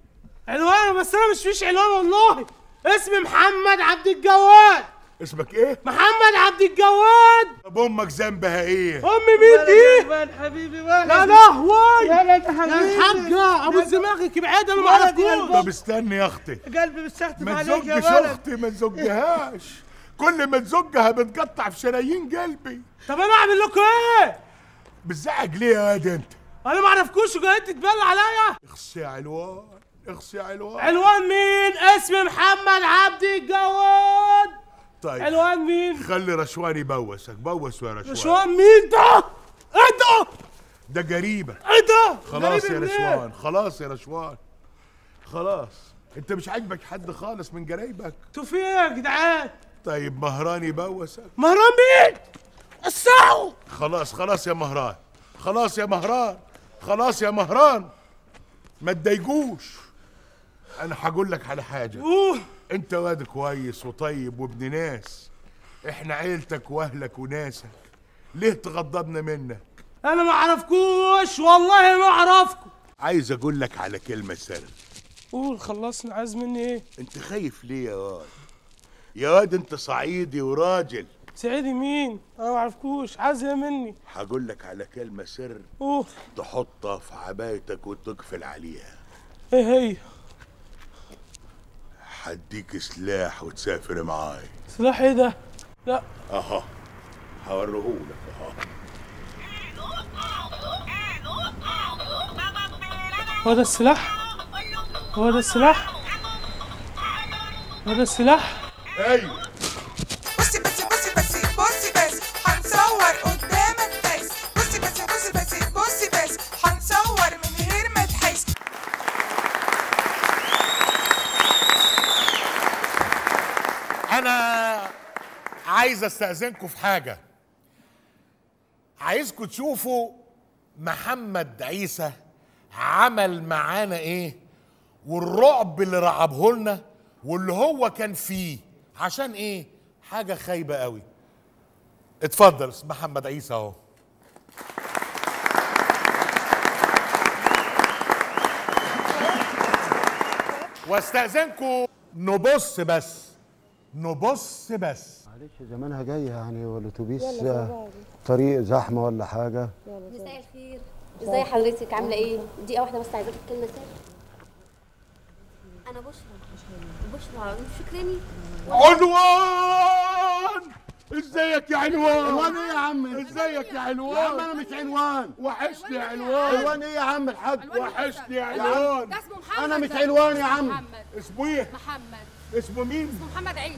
علوان بس انا مش فيش علوان والله اسمي محمد عبد الجواد اسمك ايه محمد عبد الجواد طب امك ذنبها ايه امي مين دي ولد حبيبي ولد يا لهوي ولد يا حبيبي الحاجة ابو دماغك بعيد انا ما ولد يا اعرفكوش طب استني يا اختي قلبي مستحتم ما عليك يا تزقش ولد اختي ما تزقهاش كل ما تزقها بتقطع في شرايين قلبي طب انا اعمل لكم ايه بتزعق ليه يا واد انت انا ما اعرفكوش وجايين تتبلى عليا اخس يا علوان اخس يا علوان علوان مين اسمي محمد عبد الجواد طيب علوان مين خلي رشوان يبوسك بوس يا رشوان رشوان مين ده ايه ده ده قريبة ايه ده خلاص غريب يا منين؟ رشوان خلاص يا رشوان خلاص انت مش عاجبك حد خالص من قرايبك انتوا في ايه يا جدعان طيب مهران يبوسك مهران مين الساعه خلاص خلاص يا مهران خلاص يا مهران خلاص يا مهران ما تضايقوش انا هقول لك على حاجه اوه انت واد كويس وطيب وابن ناس احنا عيلتك واهلك وناسك ليه تغضبنا منك انا ما اعرفكوش والله ما اعرفكم عايز اقول لك على كلمه سر قول خلصنا عايز مني ايه انت خايف ليه يا واد يا واد انت صعيدي وراجل سعيدي مين انا ما اعرفكوش عايز ايه مني هقول لك على كلمه سر اوه تحطها في عبايتك وتقفل عليها ايه هي هديك سلاح وتسافر معاي سلاح ايه ده لا اها هوريهولك اها هو ده السلاح هو ده السلاح هو ده السلاح ايوه بصي بس بصي بس بصي بس هنصور قدامك بس بصي بس بصي بس بصي بس هنصور من غير ما تحس انا عايز استاذنكم في حاجه عايزكم تشوفوا محمد عيسى عمل معانا ايه والرعب اللي رعبه لنا واللي هو كان فيه عشان ايه حاجه خايبه قوي اتفضل محمد عيسى اهو واستاذنكم نبص بس نبص بس معلش زمانها جاية يعني والاتوبيس يلا آه، بابا. طريق زحمة ولا حاجة مساء الخير ازي حضرتك عامله ايه دقيقه واحده بس عايزه اقول كلمه سر انا بشرى بشرى انت فاكراني عنوان ازيك يا علوان عنوان ايه يا عم؟ ازيك يا علوان يا عم انا مش عنوان وحشني يا علوان عنوان ايه يا عم الحاج؟ وحشني يا يا عم، علوان ده اسمه محمد انا مش ده علوان يا اسمه عم محمد اسمه ايه محمد اسمه مين اسمه محمد عيسى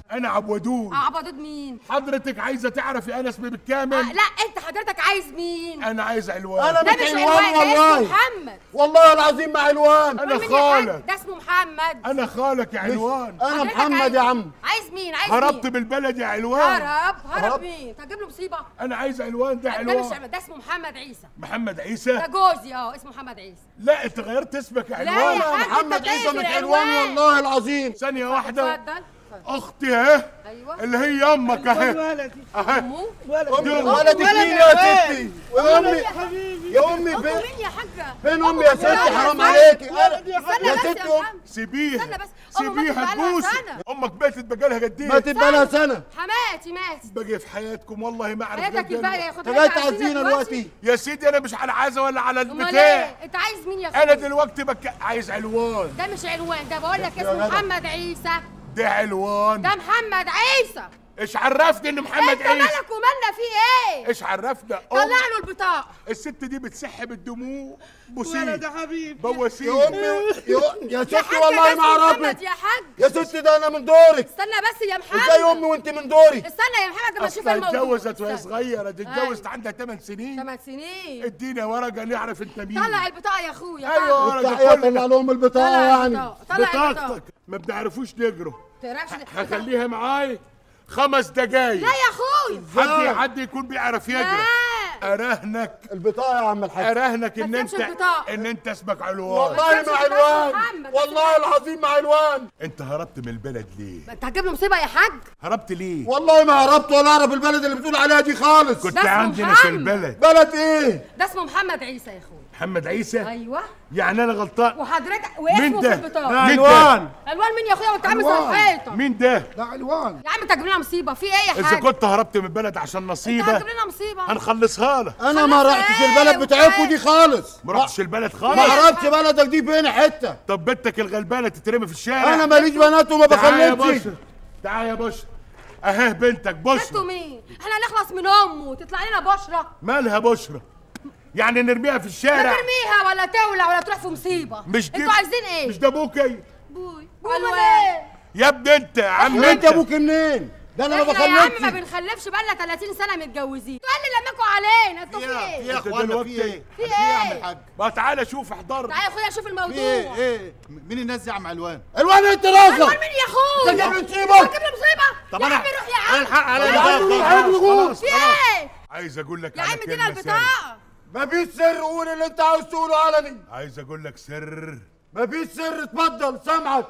انا عبودون عبدود مين حضرتك عايزه تعرفي انا اسمي بالكامل آه لا انت حضرتك عايز مين انا عايز علوان انا ده مش مش علوان علوان ده اسمه والله محمد والله العظيم ما علوان انا مين يا حاج؟ خالك ده اسمه محمد انا خالك يا علوان انا حضرتك محمد عايز- يا عم عايز مين عايز هربت مين بالبلد يا علوان هرب هرب هرب. مين انت هتجيب له مصيبه انا عايز علوان ده ده مش علوان ده اسمه محمد عيسى محمد ده عيسى جوزي اه اسمه محمد عيسى لا انت غيرت اسمك يا لا علوان يا حاج محمد انت عيسى تقفل مش علوان العنوان. والله العظيم ثانيه واحده اتفضل اختي اهي ايوه اللي هي امك اهي ولدي اهي امه امي دول. ولدك مين يا ستي يا امي يا حبيبي يا امي امه فين مين يا حاجه فين امي يا ستي ولدي. حرام عليكي استنى يا بس ستي يا محمد سيبيها استنى بس امه ماتت سيبيها بقالها تبوس سنه امك ماتت بقالها قد ماتت ايه بقالها سنه حماتي ماتت باقي في حياتكم والله ما اعرف حياتك غير بقى جنة. ياخد انت جاي تعزينا دلوقتي يا سيدي انا مش على عزا ولا على امال البتاع ايه انت عايز مين يا انا اخويا دلوقتي بك... عايز علوان ده مش عنوان ده بقول لك يا اسمه جدع. محمد عيسى ده علوان ده محمد عيسى ايش عرفني ان محمد انت عيسى مالك ومالنا فيه ايه ايش عرفنا طلع أم له البطاقه الست دي بتسح بالدموع ولد بوسيه يا حبيبي بوسيه يا امي يا يا يا ستي حاج والله ده ما اسمه اعرفك محمد يا حاج يا ستي ده انا من دورك استنى بس يا محمد ازاي امي وانت من دوري استنى يا محمد لما اشوف اصلا الموضوع اتجوزت وهي استنى. صغيره دي أيوة. اتجوزت عندها 8 سنين ثمان سنين ادينا ورقه نعرف انت مين طلع البطاقه يا اخويا ايوه طلع. ورقه التحيه كلنا طلع لهم البطاقه طلع يعني البطاقه طلع البطاقه بطاقتك ما بتعرفوش نجروا تعرفش هخليها معاي خمس دقايق لا يا اخويا حد حد يكون بيعرف يجري لا اراهنك البطاقه يا عم الحاج اراهنك ان ما انت تسيبش البطاقة. ان انت اسمك علوان والله ما بس علوان محمد، بس والله العظيم ما علوان انت هربت من البلد ليه انت هتجيب له مصيبه يا حاج هربت ليه والله ما هربت ولا اعرف البلد اللي بتقول عليها دي خالص كنت ده اسمه عندنا في محمد. البلد بلد ايه ده اسمه محمد عيسى يا اخويا محمد عيسى ايوه يعني انا غلطان وحضرتك مين واسمه ده؟ في البطاقه مين علوان الوان مين يا اخويا وانت عامل زي ألوان. الحيطه مين ده ده علوان يا عم انت هتجيب لنا مصيبه في ايه يا اذا حاج كنت هربت من البلد عشان انت نصيبه هتجيب لنا مصيبه هنخلصها لك انا ما خلاص رحتش ايه البلد بتاعتكم دي خالص ما رحتش البلد ما خالص عرفتش بلدك دي فين حته طب بنتك الغلبانه تترمي في الشارع انا ماليش بنات وما تعال يا بخلفش بشر تعال يا بشر اهي بنتك انتوا بشرى مين احنا هنخلص من امه تطلع لنا بشره مالها بشرى يعني نرميها في لا الشارع ترميها ولا تولع ولا تروح في مصيبه مش دي انتوا عايزين ايه مش ده ابوكي بوي الوان يا ابني انت يا عم انت انت ابوك منين ده انا ما احنا يا عم ما بخلفش بنخلفش بقالنا 30 سنه متجوزين تقول لي لماكوا علينا انتوا في ايه يا انت اخوانا دلوقتي في ايه؟ في في ايه يا عم ايه؟ الحاج؟ ما تعالى شوف احضر تعالى يا اخويا شوف في الموضوع ايه؟ ايه؟ مين الناس دي يا عم علوان؟ الوان انت الوان راسك مين يا اخويا انت جايب لي مصيبه تجيب لي مصيبه طب يا انا عم روح يا عم الحق على يا عم روح عيب الغوص في ايه عايز اقول لك يا على عم ادينا كلمة سر البطاقه مفيش سر قول اللي انت عاوز تقوله علني عايز اقول لك سر مفيش سر اتفضل سامعك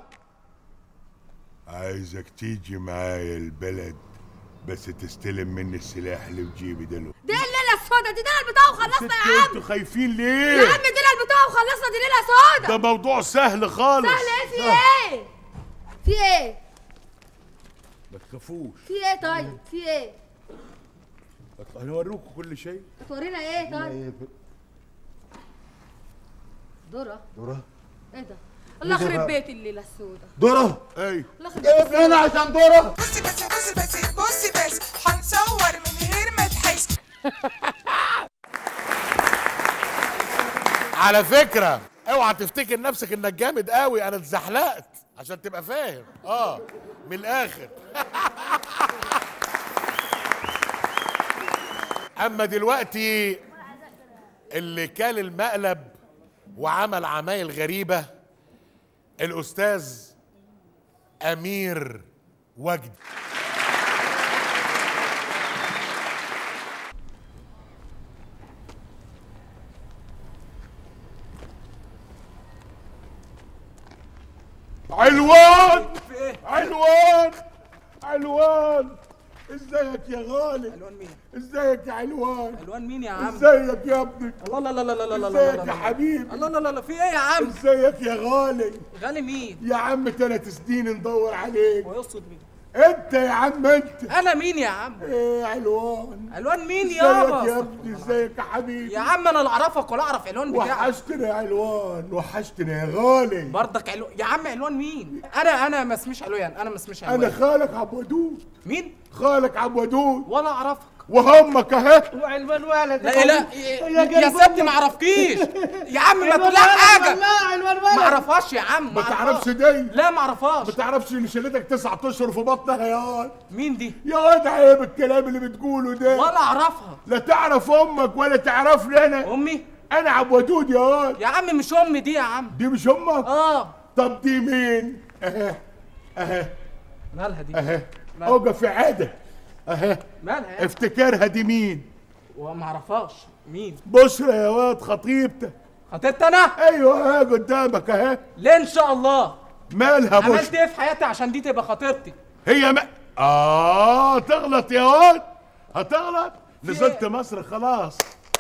عايزك تيجي معايا البلد بس تستلم مني السلاح اللي في جيبي ده دي الليله السودا دي دينا البطاقه وخلصنا يا عم انتوا خايفين يا ليه؟ عم دينا البطاقه وخلصنا دي ليله سودا ده موضوع سهل خالص سهل ايه في ايه في ايه ما تخافوش في ايه طيب في ايه هنوريكم كل شيء هتورينا ايه طيب ذره دورة ايه ده الله ده يخرب بقى؟ بيت الليله السودا دورة ايوه الله يخرب ايه هنا عشان دورة بصي بس بصي بس بصي بس هنصور من غير ما تحس على فكرة اوعى تفتكر نفسك انك جامد قوي انا اتزحلقت عشان تبقى فاهم اه من الاخر اما دلوقتي اللي كال المقلب وعمل عمايل غريبة الاستاذ امير وجدي علوان علوان علوان ازيك يا غالي الوان مين ازيك يا علوان الوان مين يا عم ازيك يا ابني الله لا لا لا لا لا لا ازيك يا حبيبي الله لا لا لا في ايه يا عم ازيك يا غالي غالي مين يا عم ثلاث سنين ندور عليك ويقصد مين انت يا عم انت انا مين يا عم ايه علوان الوان مين ازيك يا يابا ابني ازيك يا حبيبي يا عم انا لا اعرفك ولا اعرف الوان بتاعك وحشتني يا علوان وحشتني يا غالي برضك علو... يا عم علوان مين انا انا ما اسميش علوان انا ما اسميش علوان انا خالك عبد ودود مين خالك عبد ودود ولا اعرفك وهمك اهي وعنوان ولد لا لا يا ستي ما اعرفكيش يا عم ما تقول لها حاجه عنوان ولد ما اعرفهاش يا عم ما تعرفش دي لا ما اعرفهاش ما تعرفش ان شلتك تسعة اشهر في بطنها يا واد مين دي يا واد عيب الكلام اللي بتقوله ده ولا اعرفها لا تعرف امك ولا تعرفني انا امي انا عبد ودود يا واد يا عم مش امي دي يا عم دي مش امك اه طب دي مين اهي اهي مالها دي اهي مالها؟ اوقف في عاده اهي مالها يعني؟ افتكرها دي مين وما اعرفهاش مين بشرى يا واد خطيبتك خطيبتي انا ايوه اهي قدامك اهي ليه ان شاء الله مالها عملت بشرى ايه في حياتي عشان دي تبقى خطيبتي هي ما اه تغلط يا واد هتغلط نزلت مصر خلاص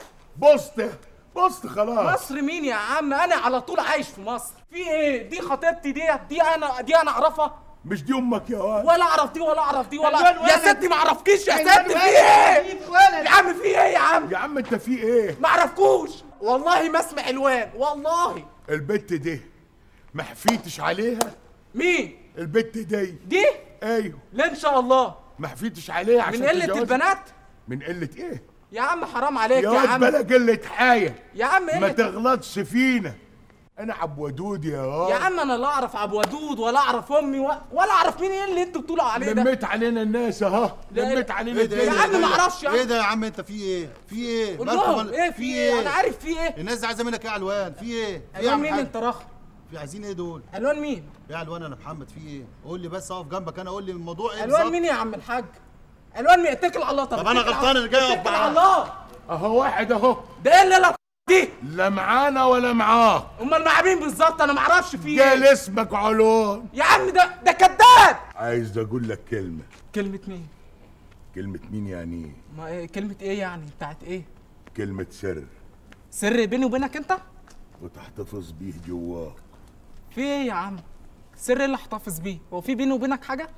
بصت بصت خلاص مصر مين يا عم انا على طول عايش في مصر في ايه دي خطيبتي دي دي انا دي انا اعرفها مش دي امك يا واد ولا اعرف دي ولا اعرف دي ولا عنوان يا ولد. ستي ما اعرفكيش يا عنوان ستي في ولد. ايه ولد. يا عم في ايه يا عم يا عم انت في ايه ما اعرفكوش والله ما اسمع الوان والله البت دي ما حفيتش عليها مين البت دي دي ايوه لا ان شاء الله ما حفيتش عليها عشان من قله تتجوزها. البنات من قله ايه يا عم حرام عليك يا يا, واد عم بلا قله حاجه يا عم ما قله تغلطش فينا انا عبد ودود يا واد يا عم انا لا اعرف ابو ودود ولا اعرف امي و... ولا اعرف مين ايه اللي انتوا بتقولوا عليه ده لميت علينا الناس اهو لا، لميت علينا إيه ده، الدنيا يا عم ما اعرفش يا عم ايه ده يا عم انت في ايه؟ في ايه؟ قول مالكم لهم ولا- ايه في ايه انا عارف في ايه الناس دي عايزه منك ايه يا علوان؟ في ايه؟ في ايه يا الوان عم مين حاج؟ انت راخ في عايزين ايه دول؟ الوان مين ايه يا علوان انا محمد في ايه؟ قول لي بس اقف جنبك انا قول لي الموضوع ايه الوان بالظبط؟ مين يا عم الحاج الوان مين اتكل على الله طب أنا اتكل على- غلطان اللي جاي أقف اتكل على معاه. الله اهو واحد اهو ده ايه الليله دي لا معانا ولا معاه امال مع مين بالظبط انا ما اعرفش في قال ايه اسمك علوم يا عم ده ده كذاب عايز اقول لك كلمه كلمه مين كلمه مين يعني ايه ما إيه كلمه ايه يعني بتاعت ايه كلمه سر سر بيني وبينك انت وتحتفظ بيه جواك في ايه يا عم سر اللي احتفظ بيه هو في بيني وبينك حاجه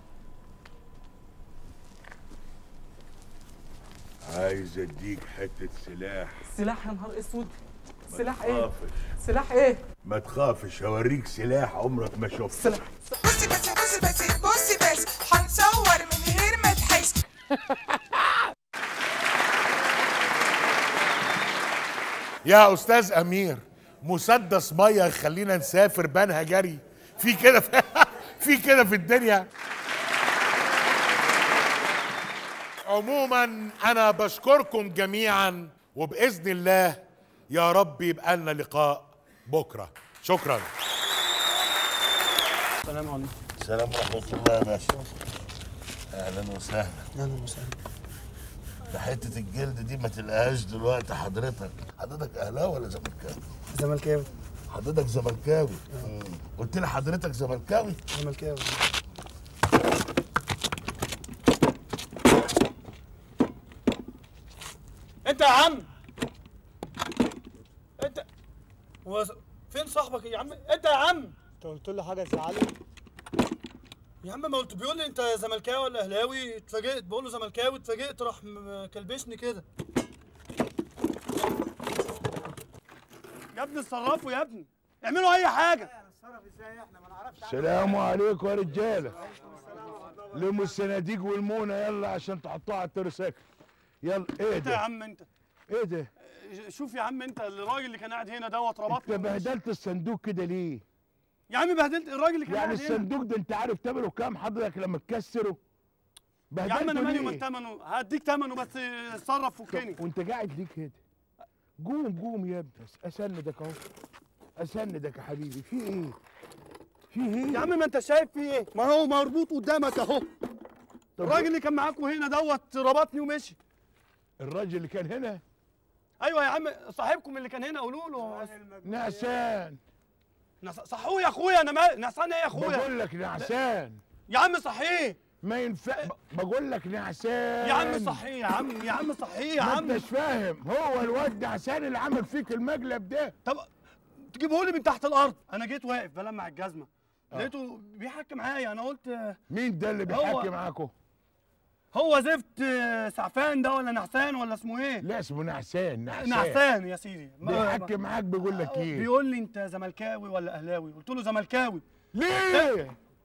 عايز اديك حته سلاح سلاح يا نهار اسود سلاح ما ايه تخافش سلاح ايه ما تخافش هوريك سلاح عمرك ما شفته سلاح بصي بس بصي بس بصي بس هنصور من غير ما تحس يا استاذ امير مسدس ميه يخلينا نسافر بنها جري في كده في, في كده في الدنيا عموما انا بشكركم جميعا وباذن الله يا رب يبقى لنا لقاء بكره شكرا السلام عليكم السلام ورحمة الله يا باشا أهلا وسهلا اهلا وسهلا ده حتة الجلد دي ما تلقاهاش دلوقتي حضرتك حضرتك أهلاوي ولا زملكاوي؟ زملكاوي حضرتك زملكاوي مم. قلت لي حضرتك زملكاوي؟ زملكاوي انت يا عم انت هو فين صاحبك يا عم انت يا عم انت قلت له حاجه تزعله يا عم ما قلت بيقول لي انت زملكاوي ولا اهلاوي اتفاجئت بقول له زملكاوي اتفاجئت راح م- كلبشني كده يا ابني اتصرفوا يا ابني اعملوا اي حاجه السلام عليكم يا رجاله لموا الصناديق والمونه يلا عشان تحطوها على الترسيكل يلا ايه انت يا ده عم انت ايه ده شوف يا عم انت الراجل اللي كان قاعد هنا دوت انت ربطني بهدلت الصندوق كده ليه يا عم بهدلت الراجل اللي كان يعني قاعد هنا الصندوق ده انت عارف ثمنه كام حضرتك لما تكسره يا عم انا مالي ليه؟ من ثمنه هديك ثمنه بس اتصرف فكني وانت قاعد ليه كده قوم قوم يا ابني اسندك اهو اسندك يا حبيبي في ايه في ايه يا عم ما انت شايف في ايه ما هو مربوط قدامك اهو طب الراجل اللي كان معاكم هنا دوت ربطني ومشي الراجل اللي كان هنا ايوه يا عم صاحبكم اللي كان هنا قولوا له نعسان نعس- صحوه يا اخويا انا ما نعسان ايه يا اخويا بقول لك نعسان يا عم صحيه ما ينفع بقول لك نعسان يا عم صحيه يا عم يا عم صحيه يا ما عم انتش فاهم هو الواد نعسان اللي عمل فيك المقلب ده طب تجيبه لي من تحت الارض انا جيت واقف بلمع الجزمه آه. لقيته بيحكي معايا انا قلت مين ده اللي هو- بيحكي معاكم هو زفت آه، سعفان ده ولا نعسان ولا اسمه ايه لا اسمه نعسان نعسان نعسان يا سيدي ما- بيحكي معاك بيقول لك ايه بيقول لي انت زملكاوي ولا اهلاوي قلت له زملكاوي ليه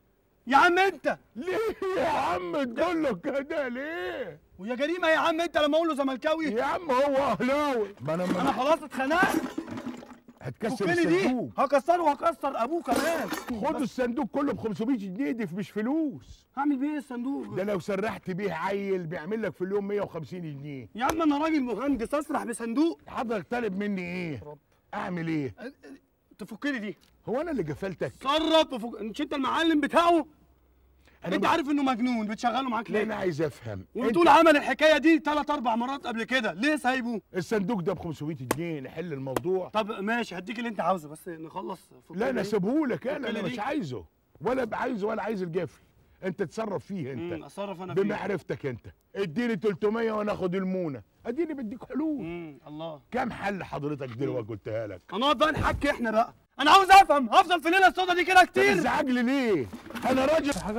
يا عم انت ليه يا عم تقول له كده ليه ويا جريمه يا عم انت لما اقول له زملكاوي يا عم هو اهلاوي ما انا انا خلاص اتخنقت هتكسر فكني دي الصندوق هكسره وهكسر ابوه كمان خد الصندوق كله ب 500 جنيه دي مش فلوس هعمل بيه ايه الصندوق ده لو سرحت بيه عيل بيعمل لك في اليوم 150 جنيه يا عم انا راجل مهندس اسرح بصندوق حضرتك طالب مني ايه اعمل ايه تفك لي دي هو انا اللي جفلتك صرف وفك... مش انت المعلم بتاعه أنا انت مش- عارف انه مجنون بتشغله معاك لا ليه انا عايز افهم وبتقول أنت- عمل الحكايه دي ثلاث اربع مرات قبل كده ليه سايبه الصندوق ده ب 500 جنيه نحل الموضوع طب ماشي هديك اللي انت عاوزه بس نخلص فك لا انا لي. سيبهولك انا فك لي انا دي. مش عايزه ولا عايزه ولا عايز الجفل انت تصرف فيه انت مم، اتصرف انا فيه بمعرفتك انت اديني 300 وانا اخد المونه اديني بديك حلول مم، الله كام حل حضرتك دلوقتي قلتها لك هنقعد بقى نحكي احنا بقى انا عاوز افهم هفضل في الليله السوداء دي كده كتير تزعج لي ليه انا راجل حاجه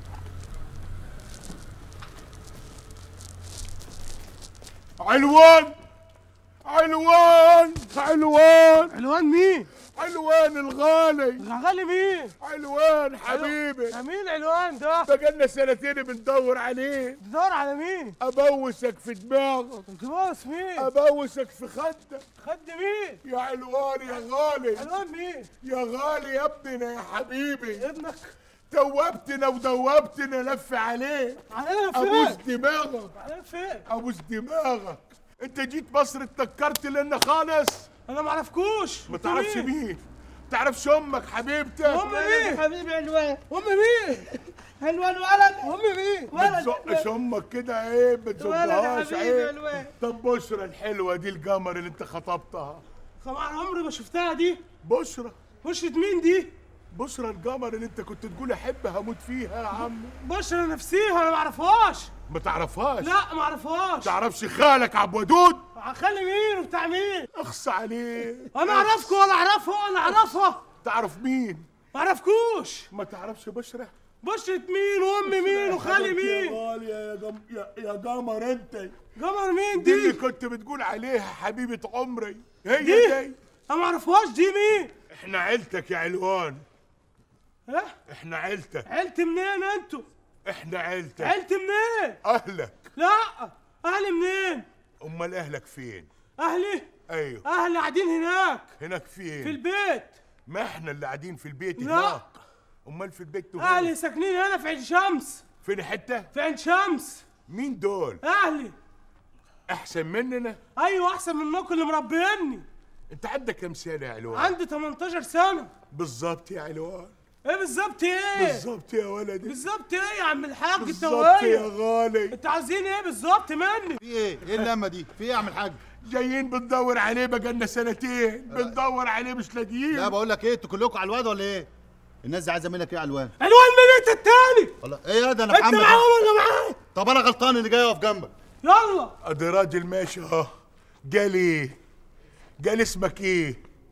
علوان علوان علوان علوان مين علوان الغالي غالي مين علوان حبيبي مين علوان ده بقالنا سنتين بندور عليه بتدور على مين ابوسك في دماغك تبوس مين ابوسك في خدك خد مين يا علوان يا غالي علوان مين يا غالي يا ابننا يا حبيبي ابنك توبتنا ودوبتنا لف عليه علينا ابوس فين دماغك علينا فين ابوس دماغك انت جيت مصر اتنكرت لنا خالص انا ما اعرفكوش ما تعرفش مين تعرفش امك حبيبتك ام مين حبيبي علوان ام مين علوان ولد ام مين ما تزقش امك كده ايه ما ولد يا تزقهاش حبيبي عيب علوان. طب بشرى الحلوه دي القمر اللي انت خطبتها طبعا عمري ما شفتها دي بشرى بشرة مين دي بشرى القمر اللي انت كنت تقول احب هموت فيها يا عم بشرة نفسيها انا ما اعرفهاش ما تعرفهاش لا ما اعرفهاش تعرفش خالك عبد ودود خلي مين وبتاع مين اخص عليه انا اعرفكم ولا اعرفها ولا اعرفها تعرف مين ما اعرفكوش ما تعرفش بشرى بشرة مين وام مين وخالي يا مين غالي يا جم... يا, يا قمر انت قمر مين دي اللي دي كنت بتقول عليها حبيبه عمري هي دي؟ دي انا ما اعرفهاش دي مين احنا عيلتك يا علوان ها احنا عيلتك عيلتي منين انتوا احنا عيلتك عيلتي منين اهلك لا اهلي منين امال اهلك فين اهلي ايوه اهلي قاعدين هناك هناك فين في البيت ما احنا اللي قاعدين في البيت لا. هناك امال في البيت هو اهلي ساكنين هنا في عين شمس فين حته في عين شمس مين دول اهلي احسن مننا ايوه احسن منكم اللي مربيني انت عندك كام سنه يا علوان عندي 18 سنه بالظبط يا علوان ايه بالظبط ايه بالظبط يا ولدي بالظبط ايه يا عم الحاج انت بالظبط يا وهي غالي انتوا عايزين ايه بالظبط مني في ايه؟ ايه اللمه دي؟ في ايه يا عم الحاج؟ جايين بندور عليه بقالنا سنتين بندور عليه مش لاقيين لا بقول لك ايه انتوا كلكم على الواد ولا ايه؟ الناس دي عايزه منك ايه يا علوان؟ الوان مين انت التاني والله ايه يا ده انا انت محمد معاهم ولا معايا طب انا غلطان اللي جاي اقف جنبك يلا ادي راجل ماشي اهو قال ايه قال اسمك ايه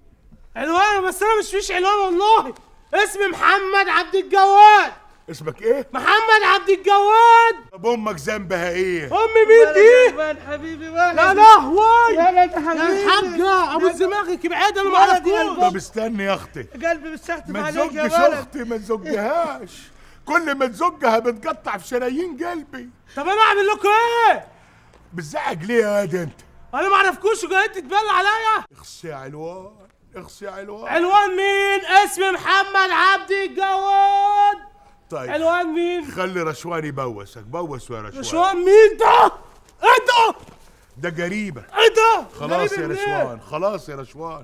علوان بس انا مش فيش علوان والله اسمي محمد عبد الجواد اسمك ايه محمد عبد الجواد طب امك ذنبها ايه امي مين دي ولد حبيبي ولد يا لهوي يا ولد يا حبيبي الحاجة ابو دماغك ابعد انا ما ولد يا اعرفكوش طب استني يا اختي قلبي مستخدم ما عليك يا تزقش ولد اختي ما تزقهاش كل ما تزقها بتقطع في شرايين قلبي طب انا اعمل لكم ايه بتزعج ليه يا واد انت انا ما اعرفكوش وجايين تتبلى عليا اخصي يا علوان اخصي يا علوان علوان مين اسمي محمد عبد الجواد طيب علوان مين خلي رشوان يبوسك بوس يا رشوان رشوان مين ده ايه ده ده قريبة ايه ده خلاص غريب يا منين؟ رشوان خلاص يا رشوان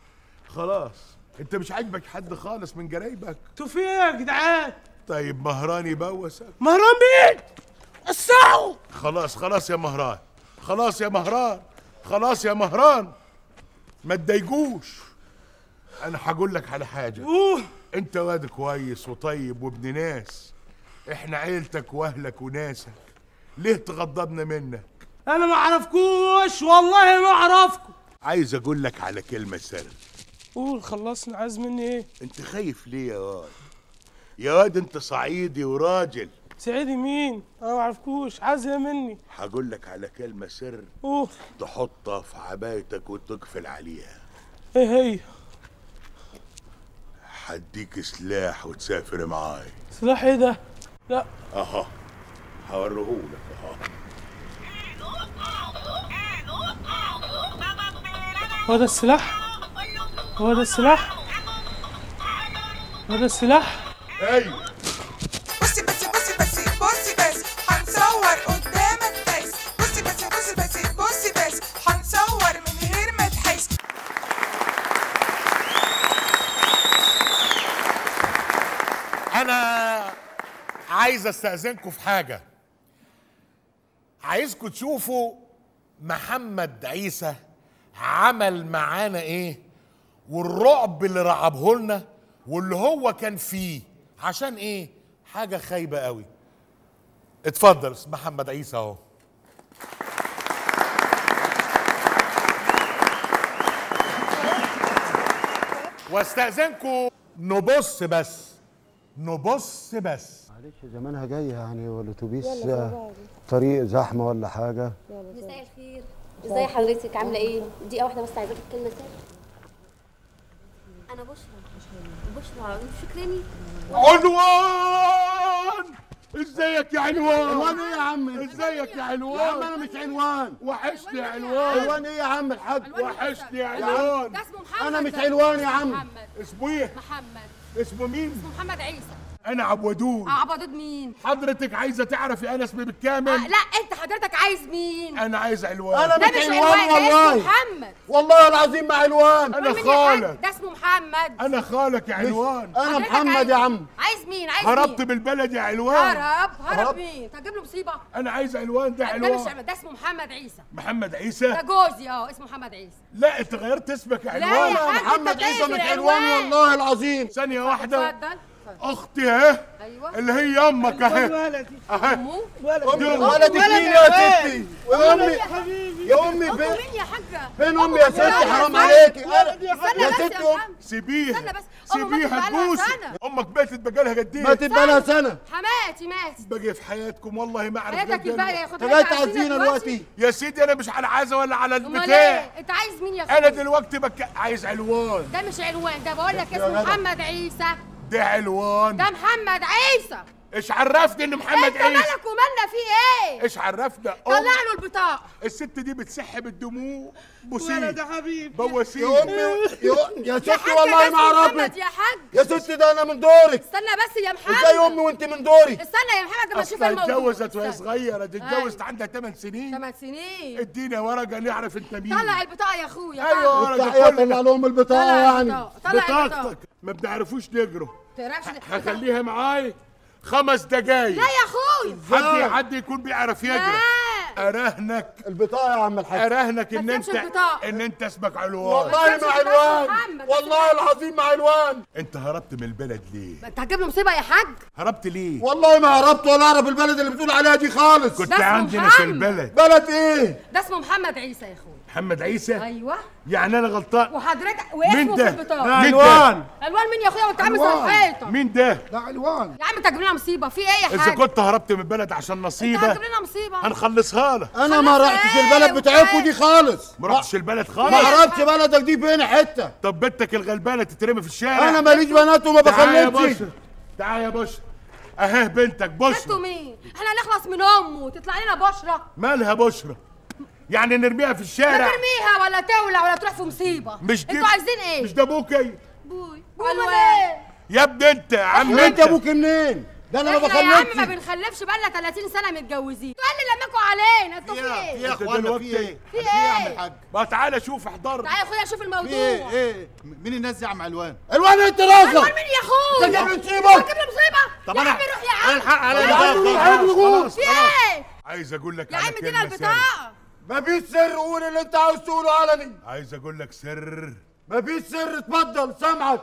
خلاص انت مش عاجبك حد خالص من قرايبك انتوا في ايه يا جدعان طيب مهران يبوسك مهران مين الساعه خلاص خلاص يا مهران خلاص يا مهران خلاص يا مهران ما تضايقوش انا هقول لك على حاجه اوه انت واد كويس وطيب وابن ناس احنا عيلتك واهلك وناسك ليه تغضبنا منك انا ما اعرفكوش والله ما اعرفكم عايز اقول لك على كلمه سر قول خلصنا عايز مني ايه انت خايف ليه يا واد يا واد انت صعيدي وراجل سعيدي مين انا ما اعرفكوش عايز ايه مني هقول لك على كلمه سر قول تحطها في عبايتك وتقفل عليها ايه هي هديك سلاح وتسافر معاي سلاح ايه ده؟ لا اها هوريهولك اها هو ده السلاح؟ هو ده السلاح؟ هو ده السلاح؟ ايوه بصي بس بصي بس بصي بس هنصور قدامك بس بصي بس بصي بس بصي بس هنصور من غير ما تحس انا عايز استاذنكم في حاجه عايزكم تشوفوا محمد عيسى عمل معانا ايه والرعب اللي رعبه لنا واللي هو كان فيه عشان ايه حاجه خايبه قوي اتفضل محمد عيسى اهو واستاذنكم نبص بس نبص بس معلش زمانها جايه يعني والاتوبيس يلا آه، بابا. طريق زحمه ولا حاجه مساء الخير ازي حضرتك عامله ايه دقيقه واحده بس عايزاك كلمه سر انا بشرى بشرى مش فاكراني عنوان ازيك يا عنوان عنوان ايه يا عم ازيك يا عنوان يا عم انا مش عنوان وحشني يا عنوان عنوان ايه يا عم الحاج وحشني يا يا عنوان عم، انا مش عنوان يا عم اسمه ايه محمد اسمه مين اسمه محمد عيسى انا عبودون عبدود مين؟ حضرتك عايزه تعرفي انا اسمي آه بالكامل لا انت حضرتك عايز مين؟ انا عايز عنوان انا ده مش مش عنوان عنوان، ده اسمه والله محمد والله العظيم ما عنوان انا مين يا حاج؟ خالك ده اسمه محمد انا خالك يا عنوان انا حضرتك محمد عايز- يا عم عايز مين؟ عايز هربت مين؟ بالبلد يا عنوان هرب هرب هرب. مين؟ انت هتجيب له مصيبه؟ انا عايز عنوان ده ده مش عنوان عم- ده اسمه محمد عيسى محمد ده عيسى جوزي اه اسمه محمد عيسى لا انت غيرت اسمك يا لا عنوان يا حاج محمد انت عيسى غير مش العنوان. عنوان والله العظيم ثانيه واحده اتفضل اتفضل. اختي اهي ايوه اللي هي امك اهي ولدي اهي امه امي دي ولدك ولد مين يا يا واد. ستي يا امي يا حبيبي يا امي امه فين مين يا حاجه؟ فين امي يا ستي ولد حرام يا عليكي ولد يا انا استنى يا بس ستي يا أم- محمد سيبيها استنى بس امه ماتت سيبيها بقالها تبوسي سنه امك ماتت بقالها قد ايه ماتت بقالها سنه حماتي ماتت باقي في حياتكم والله ما اعرف حياتك الجنة. الباقيه يا خد انت جاي تعزينا دلوقتي يا سيدي انا مش على العزا ولا على امال البتاع ايه؟ انت عايز مين يا انا اخويا؟ دلوقتي بك... عايز علوان ده مش عنوان ده بقول لك يا اسمه جدع. محمد عيسى ده علوان ده محمد عيسى ايش عرفني ان محمد انت عيسى مالك ومالنا فيه ايه؟ ايش عرفنا طلع أم له البطاقه الست دي بتسحب الدموع ولد بوسيه يا حبيبي بوسيه يا امي يا يا يا ستي حاج والله ده ما اسمه محمد اعرفك يا حاج يا ستي ده انا من دورك استنى بس يا محمد ازاي امي وانت من دوري استنى يا محمد لما اشوف اصلا الموضوع اتجوزت وهي استنى. صغيره دي أيوة. اتجوزت عندها 8 سنين ثمان سنين ادينا ورقه نعرف انت مين طلع البطاقه يا اخويا ايوه ورقه التحية كلنا طلع لهم البطاقه طلع يعني البطاقه طلع البطاقه بطاقتك ما بتعرفوش نجروا تعرفش هخليها معاي خمس دقايق لا يا اخويا حد حد يكون بيعرف يجري لا اراهنك البطاقه يا عم الحاج اراهنك ان ما انت تسيبش البطاقة. ان انت اسمك علوان والله ما تسيبش عنوان البطاقة محمد، والله العظيم ما عنوان انت هربت من البلد ليه انت هتجيب له مصيبه يا حاج هربت ليه والله ما هربت ولا اعرف البلد اللي بتقول عليها دي خالص كنت ده اسمه عندنا في محمد. البلد بلد ايه ده اسمه محمد عيسى يا اخويا محمد عيسى ايوه يعني انا غلطان وحضرتك مين واسمه في ده البطاقه مين عنوان الوان مين يا اخويا وانت عامل عنوان. زي الحيطه مين ده ده عنوان يا عم انت هتجيب لنا مصيبه في ايه يا اذا حاج كنت هربت من البلد عشان انت نصيبه هتجيب لنا مصيبه هنخلصها لك انا ما خلاص رحتش ايه البلد بتاعتكم دي خالص ما رحتش البلد ما خالص عرفتش بلدك دي فين حته طب بنتك الغلبانه تترمي في الشارع انا ماليش بنات وما تعال يا بخلفش بشر تعال يا بشر اهي بنتك انتوا بشرى مين احنا هنخلص من امه وتطلع لنا بشرى مالها بشرى يعني نرميها في لا الشارع ترميها ولا تولع ولا تروح في مصيبه مش دي انتوا عايزين ايه مش ده ابوكي بوي الوان يا ابني انت يا عم انت انت ابوك منين ده انا ما احنا يا عم ما بخلفش بنخلفش بقالنا 30 سنه متجوزين تقول لي لماكوا علينا انتوا في ايه يا انت اخوانا دلوقتي في ايه في في ايه يا عم ايه؟ الحاج ما تعالى شوف احضر تعالى يا اخويا شوف في الموضوع ايه ايه مين الناس دي يا عم علوان الوان انت الوان راسك مين يا اخويا انت جايب لي مصيبه جايب لي مصيبه طب يا انا عم روح يا عم انا الحق على يا عم البطاقة. عيب الغول. خلاص، في خلاص. ايه عايز اقول لك يا على عم ادينا كلمة سر. البطاقه مفيش سر قول اللي انت عاوز تقوله علني عايز اقول لك سر مفيش سر اتفضل سامعك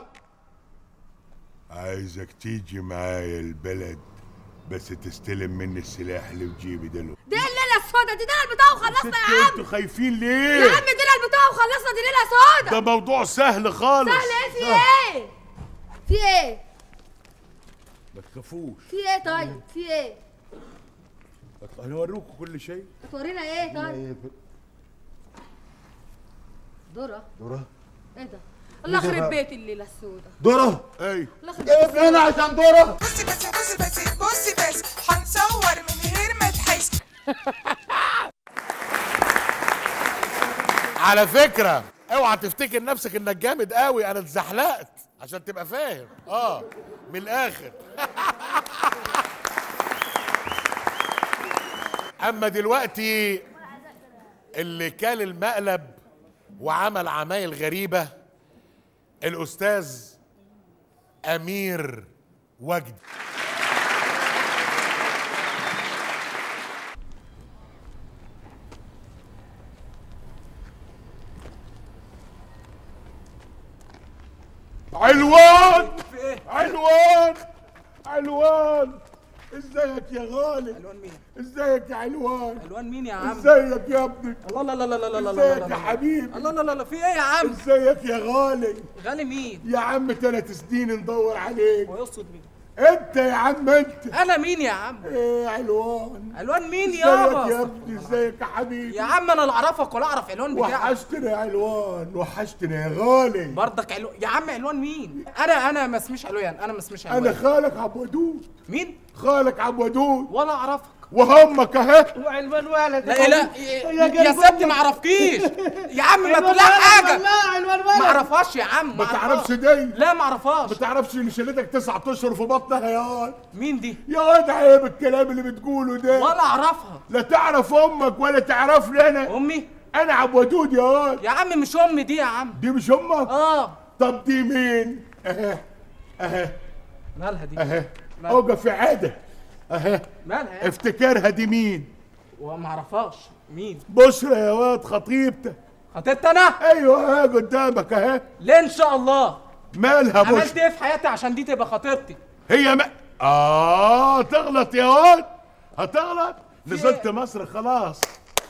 عايزك تيجي معايا البلد بس تستلم مني السلاح اللي في جيبي دلوقتي دي الليله السودا دي ادينا البطاقه وخلصنا يا عم انتوا خايفين يا ليه عم ادينا البطاقه وخلصنا دي ليله سودا ده موضوع سهل خالص سهل ايه في ايه في ايه ما تخافوش في ايه طيب في ايه انا اوريكم كل شيء هتورينا ايه طيب ذره دورة ايه ده الله إيه ده يخرب بقى؟ بيت الليله السوداء دورة ايوه الله يخرب اقف هنا عشان دورة بصي بس بصي بس بصي بس هنصور من غير ما تحس على فكرة اوعى تفتكر نفسك انك جامد قوي انا اتزحلقت عشان تبقى فاهم اه من الاخر اما دلوقتي اللي كان المقلب وعمل عمايل غريبة الاستاذ امير وجدي علوان علوان علوان ازيك يا غالي الوان مين ازيك يا علوان الوان مين يا عم ازيك يا ابني الله لا لا لا لا لا لا لا ازيك يا حبيبي الله لا لا لا في ايه يا عم ازيك يا غالي غالي مين يا عم ثلاث سنين ندور عليك ويقصد مين انت يا عم انت انا مين يا عم ايه علوان الوان مين ازيك يابا يا ابني ازيك يا حبيبي يا عم انا لا اعرفك ولا اعرف علوان بتاعك وحشتنا يا علوان وحشتنا يا غالي برضك علو... يا عم علوان مين انا انا ما اسميش علوان انا ما اسميش علوان انا خالك عبد ودود مين خالك عبد ودود ولا اعرفك وهمك اهي وعلوان ولد لا لا يا ستي ما اعرفكيش يا عم ما تقول لها حاجه ما اعرفهاش يا عم ما أعرفهاش. تعرفش دي لا ما اعرفهاش ما تعرفش ان شلتك تسعة اشهر في بطنها يا واد مين دي يا واد عيب الكلام اللي بتقوله ده ولا اعرفها لا تعرف امك ولا تعرفني انا امي انا عبد ودود يا واد يا عم مش امي دي يا عم دي مش امك اه طب دي مين اهي اهي مالها دي اهي مالها؟ اوقف في عاده اهي مالها يا افتكرها دي مين وما اعرفهاش مين بشرى يا واد خطيبتك خطيبت انا ايوه اهي قدامك اهي ليه ان شاء الله مالها عملت بشرى ايه في حياتي عشان دي تبقى خطيبتي هي ما اه تغلط يا واد هتغلط نزلت مصر خلاص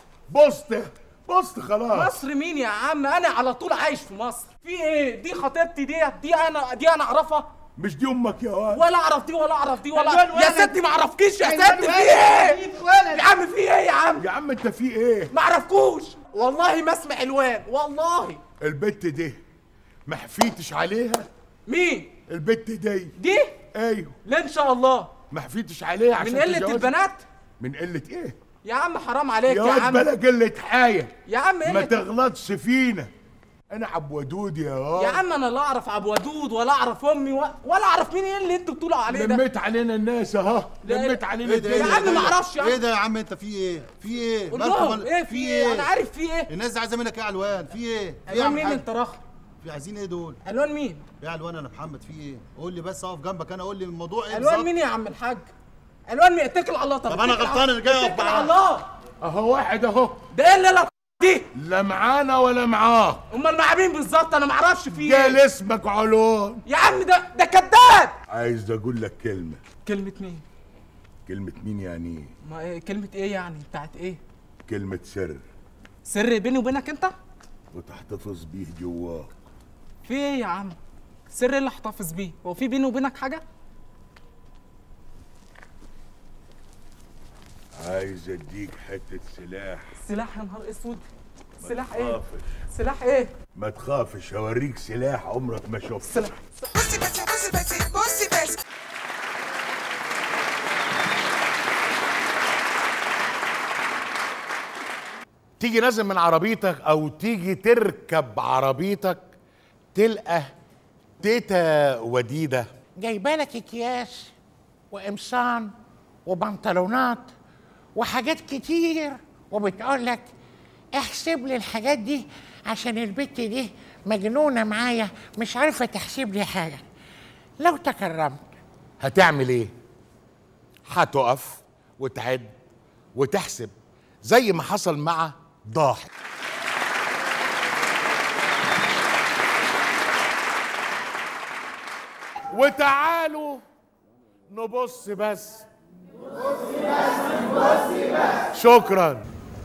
بصت بصت خلاص مصر مين يا عم انا على طول عايش في مصر في ايه دي خطيبتي دي دي انا دي انا اعرفها مش دي امك يا واد ولا اعرف دي ولا اعرف دي ولا ألوان يا ولد. ستي ما اعرفكيش يا ألوان ستي ولد. في ايه جيب ولد. يا عم في ايه يا عم يا عم انت في ايه ما اعرفكوش والله ما اسمع الوان والله البت دي ما حفيتش عليها مين البت دي دي ايوه لا ان شاء الله ما حفيتش عليها عشان من قله تتجوزها. البنات من قله ايه يا عم حرام عليك يا يا واد عم بلا قله حاجه يا عم ما قله تغلطش فينا انا عبد ودود يا واد يا عم انا لا اعرف ابو ودود ولا اعرف امي و... ولا اعرف مين ايه اللي انتوا بتقولوا عليه ده لميت علينا الناس اهو لا، لميت علينا ايه ده ايه يا ده عم ايه ما ده؟ اعرفش يا عم. ايه ده يا عم انت في ايه في ايه قول مالكم لهم مال- ايه في ايه انا عارف في ايه الناس دي عايزه منك ايه يا علوان في ايه في ايه يا الوان عم مين حاج؟ انت رخ في عايزين ايه دول الوان مين يا علوان انا محمد في ايه قول لي بس اقف جنبك انا قول لي الموضوع ايه الوان بالظبط؟ مين يا عم الحاج الوان مين اتكل على الله طب أنا اتكل غلطان على- اللي جاي أقف اتكل معاه. على الله اهو واحد اهو ده ايه اللي لا دي لا معانا ولا معاه امال مع مين بالظبط انا ما اعرفش في قال ايه اسمك علون يا عم ده ده كذاب عايز اقول لك كلمه كلمه مين كلمه مين يعني ايه ما إيه كلمه ايه يعني بتاعت ايه كلمه سر سر بيني وبينك انت وتحتفظ بيه جواك في ايه يا عم سر إيه اللي احتفظ بيه هو في بيني وبينك حاجه عايز اديك حته سلاح سلاح يا نهار اسود سلاح ايه تخافش سلاح ايه ما تخافش هوريك سلاح عمرك ما شفته سلاح بصي بس بصي بس بصي بس تيجي نازل من عربيتك او تيجي تركب عربيتك تلقى تيتا وديده جايبه لك اكياس وقمصان وبنطلونات وحاجات كتير وبتقول لك احسب لي الحاجات دي عشان البت دي مجنونه معايا مش عارفه تحسب لي حاجه لو تكرمت هتعمل ايه هتقف وتعد وتحسب زي ما حصل مع ضاحك وتعالوا نبص بس شكرا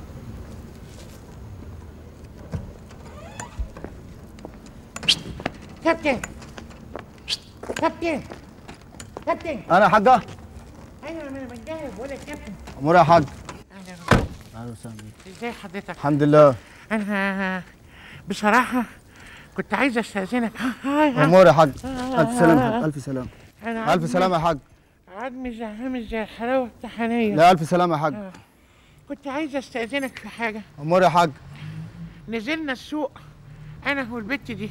كابتن كابتن كابتن انا يا حاجه ايوه انا بتجاهب بقول لك كابتن امور يا حاج اهلا اهلا وسهلا بيك ازاي حضرتك الحمد لله انا بصراحه كنت عايزه استاذنك هاي هاي. امور يا حاج الف سلامه يا حاج الف سلامه أنا الف سلامه يا حاج عظمي زعامل زي الحلاوه الطحينيه لا الف سلامه يا حاج آه. كنت عايزه استاذنك في حاجه امور يا حاج نزلنا السوق انا والبت دي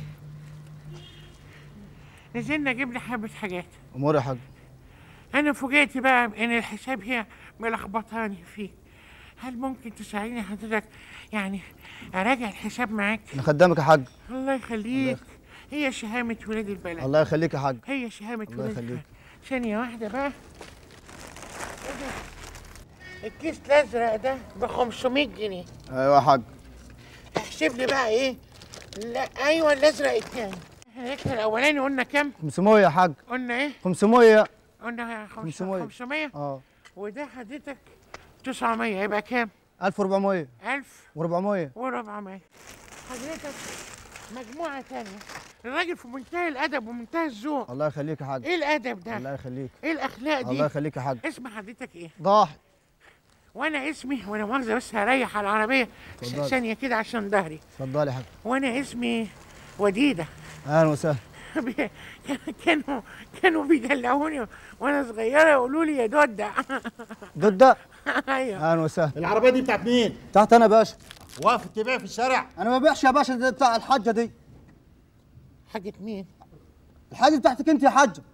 نزلنا جبنا حبه حاجات امور يا حاج انا فوجئت بقى ان الحساب هي ملخبطاني فيه هل ممكن تساعدني حضرتك يعني اراجع الحساب معاك انا خدامك يا حاج الله يخليك هي شهامة ولاد البلد الله يخليك يا حاج هي شهامة الله ولاد يخليك. البلد ثانية واحدة بقى إيه ده؟ الكيس الأزرق ده ب 500 جنيه ايوه يا حاج احسب لي بقى إيه لا أيوه الأزرق التاني احنا الأولاني قلنا كام؟ 500 يا حاج قلنا إيه؟ قلنا 500 500 500. 500 اه وده حضرتك 900 يبقى كام؟ 1400 1000 و400 وربع حضرتك مجموعة تانية الراجل في منتهى الأدب ومنتهى الذوق الله يخليك يا حاج إيه الأدب ده؟ الله يخليك إيه الأخلاق دي؟ الله يخليك يا حاج اسم حضرتك إيه؟ ضاحي وأنا اسمي وأنا مؤاخذة بس هريح على العربية اتفضل. ثانية كده عشان ظهري اتفضل يا حاج وأنا اسمي وديدة اهلا وسهلا بي- كانوا كانوا بيدلعوني وأنا صغيرة يقولوا لي يا دودة دودة أيوه اهلا وسهلا العربيه دي بتاعت مين؟ تحت انا يا باشا واقف تبيع في الشارع انا ما ببيعش يا باشا ده بتاع الحاجه دي حاجة مين؟ الحاجه بتاعتك انت يا حاجه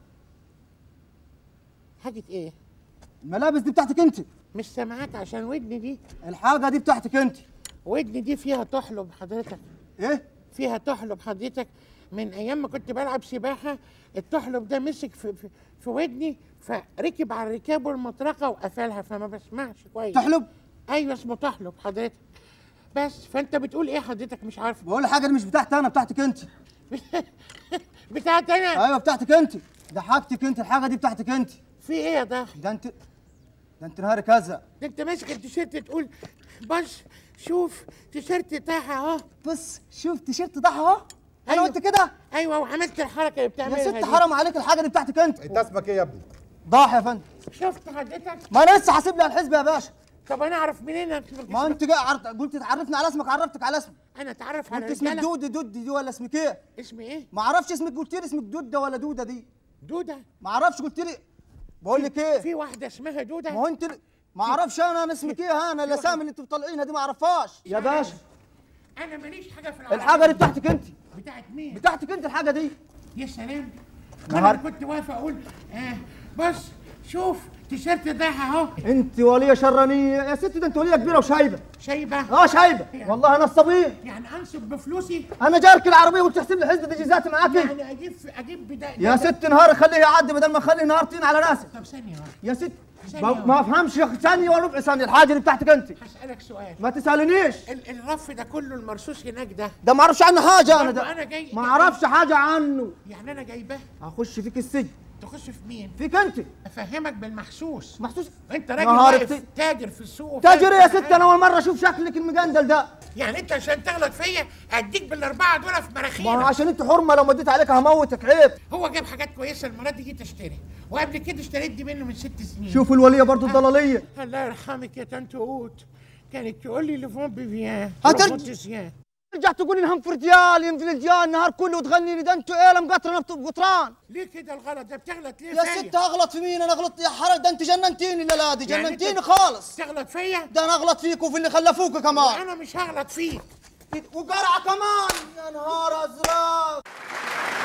حاجة إيه؟ الملابس دي بتاعتك انت مش سامعاك عشان ودني دي الحاجه دي بتاعتك انت ودني دي فيها تحلب حضرتك ايه فيها تحلب حضرتك من ايام ما كنت بلعب سباحه التحلب ده مسك في, في, في ودني فركب على الركاب والمطرقه وقفلها فما بسمعش كويس تحلب ايوه اسمه تحلب حضرتك بس فانت بتقول ايه حضرتك مش عارفه بقول حاجه دي مش بتاعتي انا بتاعتك انت بتاعت انا ايوه بتاعتك انت ده حاجتك انت الحاجه دي بتاعتك انت في ايه يا ضحي ده انت ده انت نهارك كذا ده انت ماسك التيشيرت تقول بص شوف تيشيرت تحت اهو بص شوف تيشيرت ضحى اهو انا أيوة. قلت كده ايوه وعملت الحركه اللي بتعملها يا ست دي. حرام عليك الحاجه دي بتاعتك انت انت اسمك ايه يا ابني؟ ضاحي يا فندم شفت حضرتك ما انا لسه حاسب لي على الحزب يا باشا طب انا اعرف منين ما انت جاي عرض... قلت تعرفني على اسمك عرفتك على اسمك انا اتعرف على انت اسمك رجالة. دودة دودة دي ولا اسمك ايه؟ اسمي ايه؟ ما اعرفش اسمك قلت لي اسمك دودة ولا دودة دي دوده ما اعرفش قلت لي بقول لك ايه؟ في واحده اسمها دوده ما هو انت ما اعرفش انا انا اسمك ايه ها انا الاسامي اللي انتوا مطلعينها دي ما اعرفهاش يا باشا انا ماليش حاجه في العربيه الحاجه دي بتاعتك انت بتاعت مين؟ بتاعتك انت الحاجه دي يا سلام نهار- انا كنت واقف اقول آه بص شوف تيشيرت ده اهو انت وليه شرانيه يا ست ده انت وليه كبيره وشايبه شايبه اه شايبه والله انا الصبيه يعني انصب بفلوسي انا جارك العربيه وتحسب لي حزه جيزاتي معاكي يعني اجيب اجيب بدا يا ست نهار خليه يعدي بدل ما اخلي نهار طين على راسك طب ثانيه واحده يا ست ثانية ما ما افهمش ثانيه ولا ربع ثانيه الحاجه دي بتاعتك انت هسالك سؤال ما تسالنيش ال- الرف ده كله المرصوص هناك ده ده ما اعرفش عنه حاجه انا برضه ده انا جاي ما اعرفش حاجه عنه يعني انا جايباه هخش فيك السجن تخش في مين؟ فيك انت افهمك بالمحسوس محسوس انت راجل نهارك واقف تي- تاجر في السوق تاجر يا ست انا اول مره اشوف شكلك المجندل ده يعني انت عشان تغلط فيا اديك بالاربعه دول في ما هو مناخيرك عشان انت حرمه لو مديت عليك هموتك عيب هو جاب حاجات كويسه المره دي جيت اشتري وقبل كده اشتريت دي منه من ست سنين شوف الوليه برضو الضلاليه الله يرحمك يا طنط قوت كانت تقول لي لفون بيفيان هترج- لفون تسيان ترجع تقول لي انهم فرجال ينزل الجال النهار كله وتغني لي ده انتوا ايه مقطرنا بقطران ليه كده الغلط ده بتغلط ليه يا فيا؟ ست اغلط في مين انا اغلط يا حرج ده انت جننتيني لا لا دي يعني جننتيني انت خالص تغلط فيا ده انا اغلط فيك وفي اللي خلفوك كمان انا مش هغلط فيك وقرعه كمان يا نهار ازرق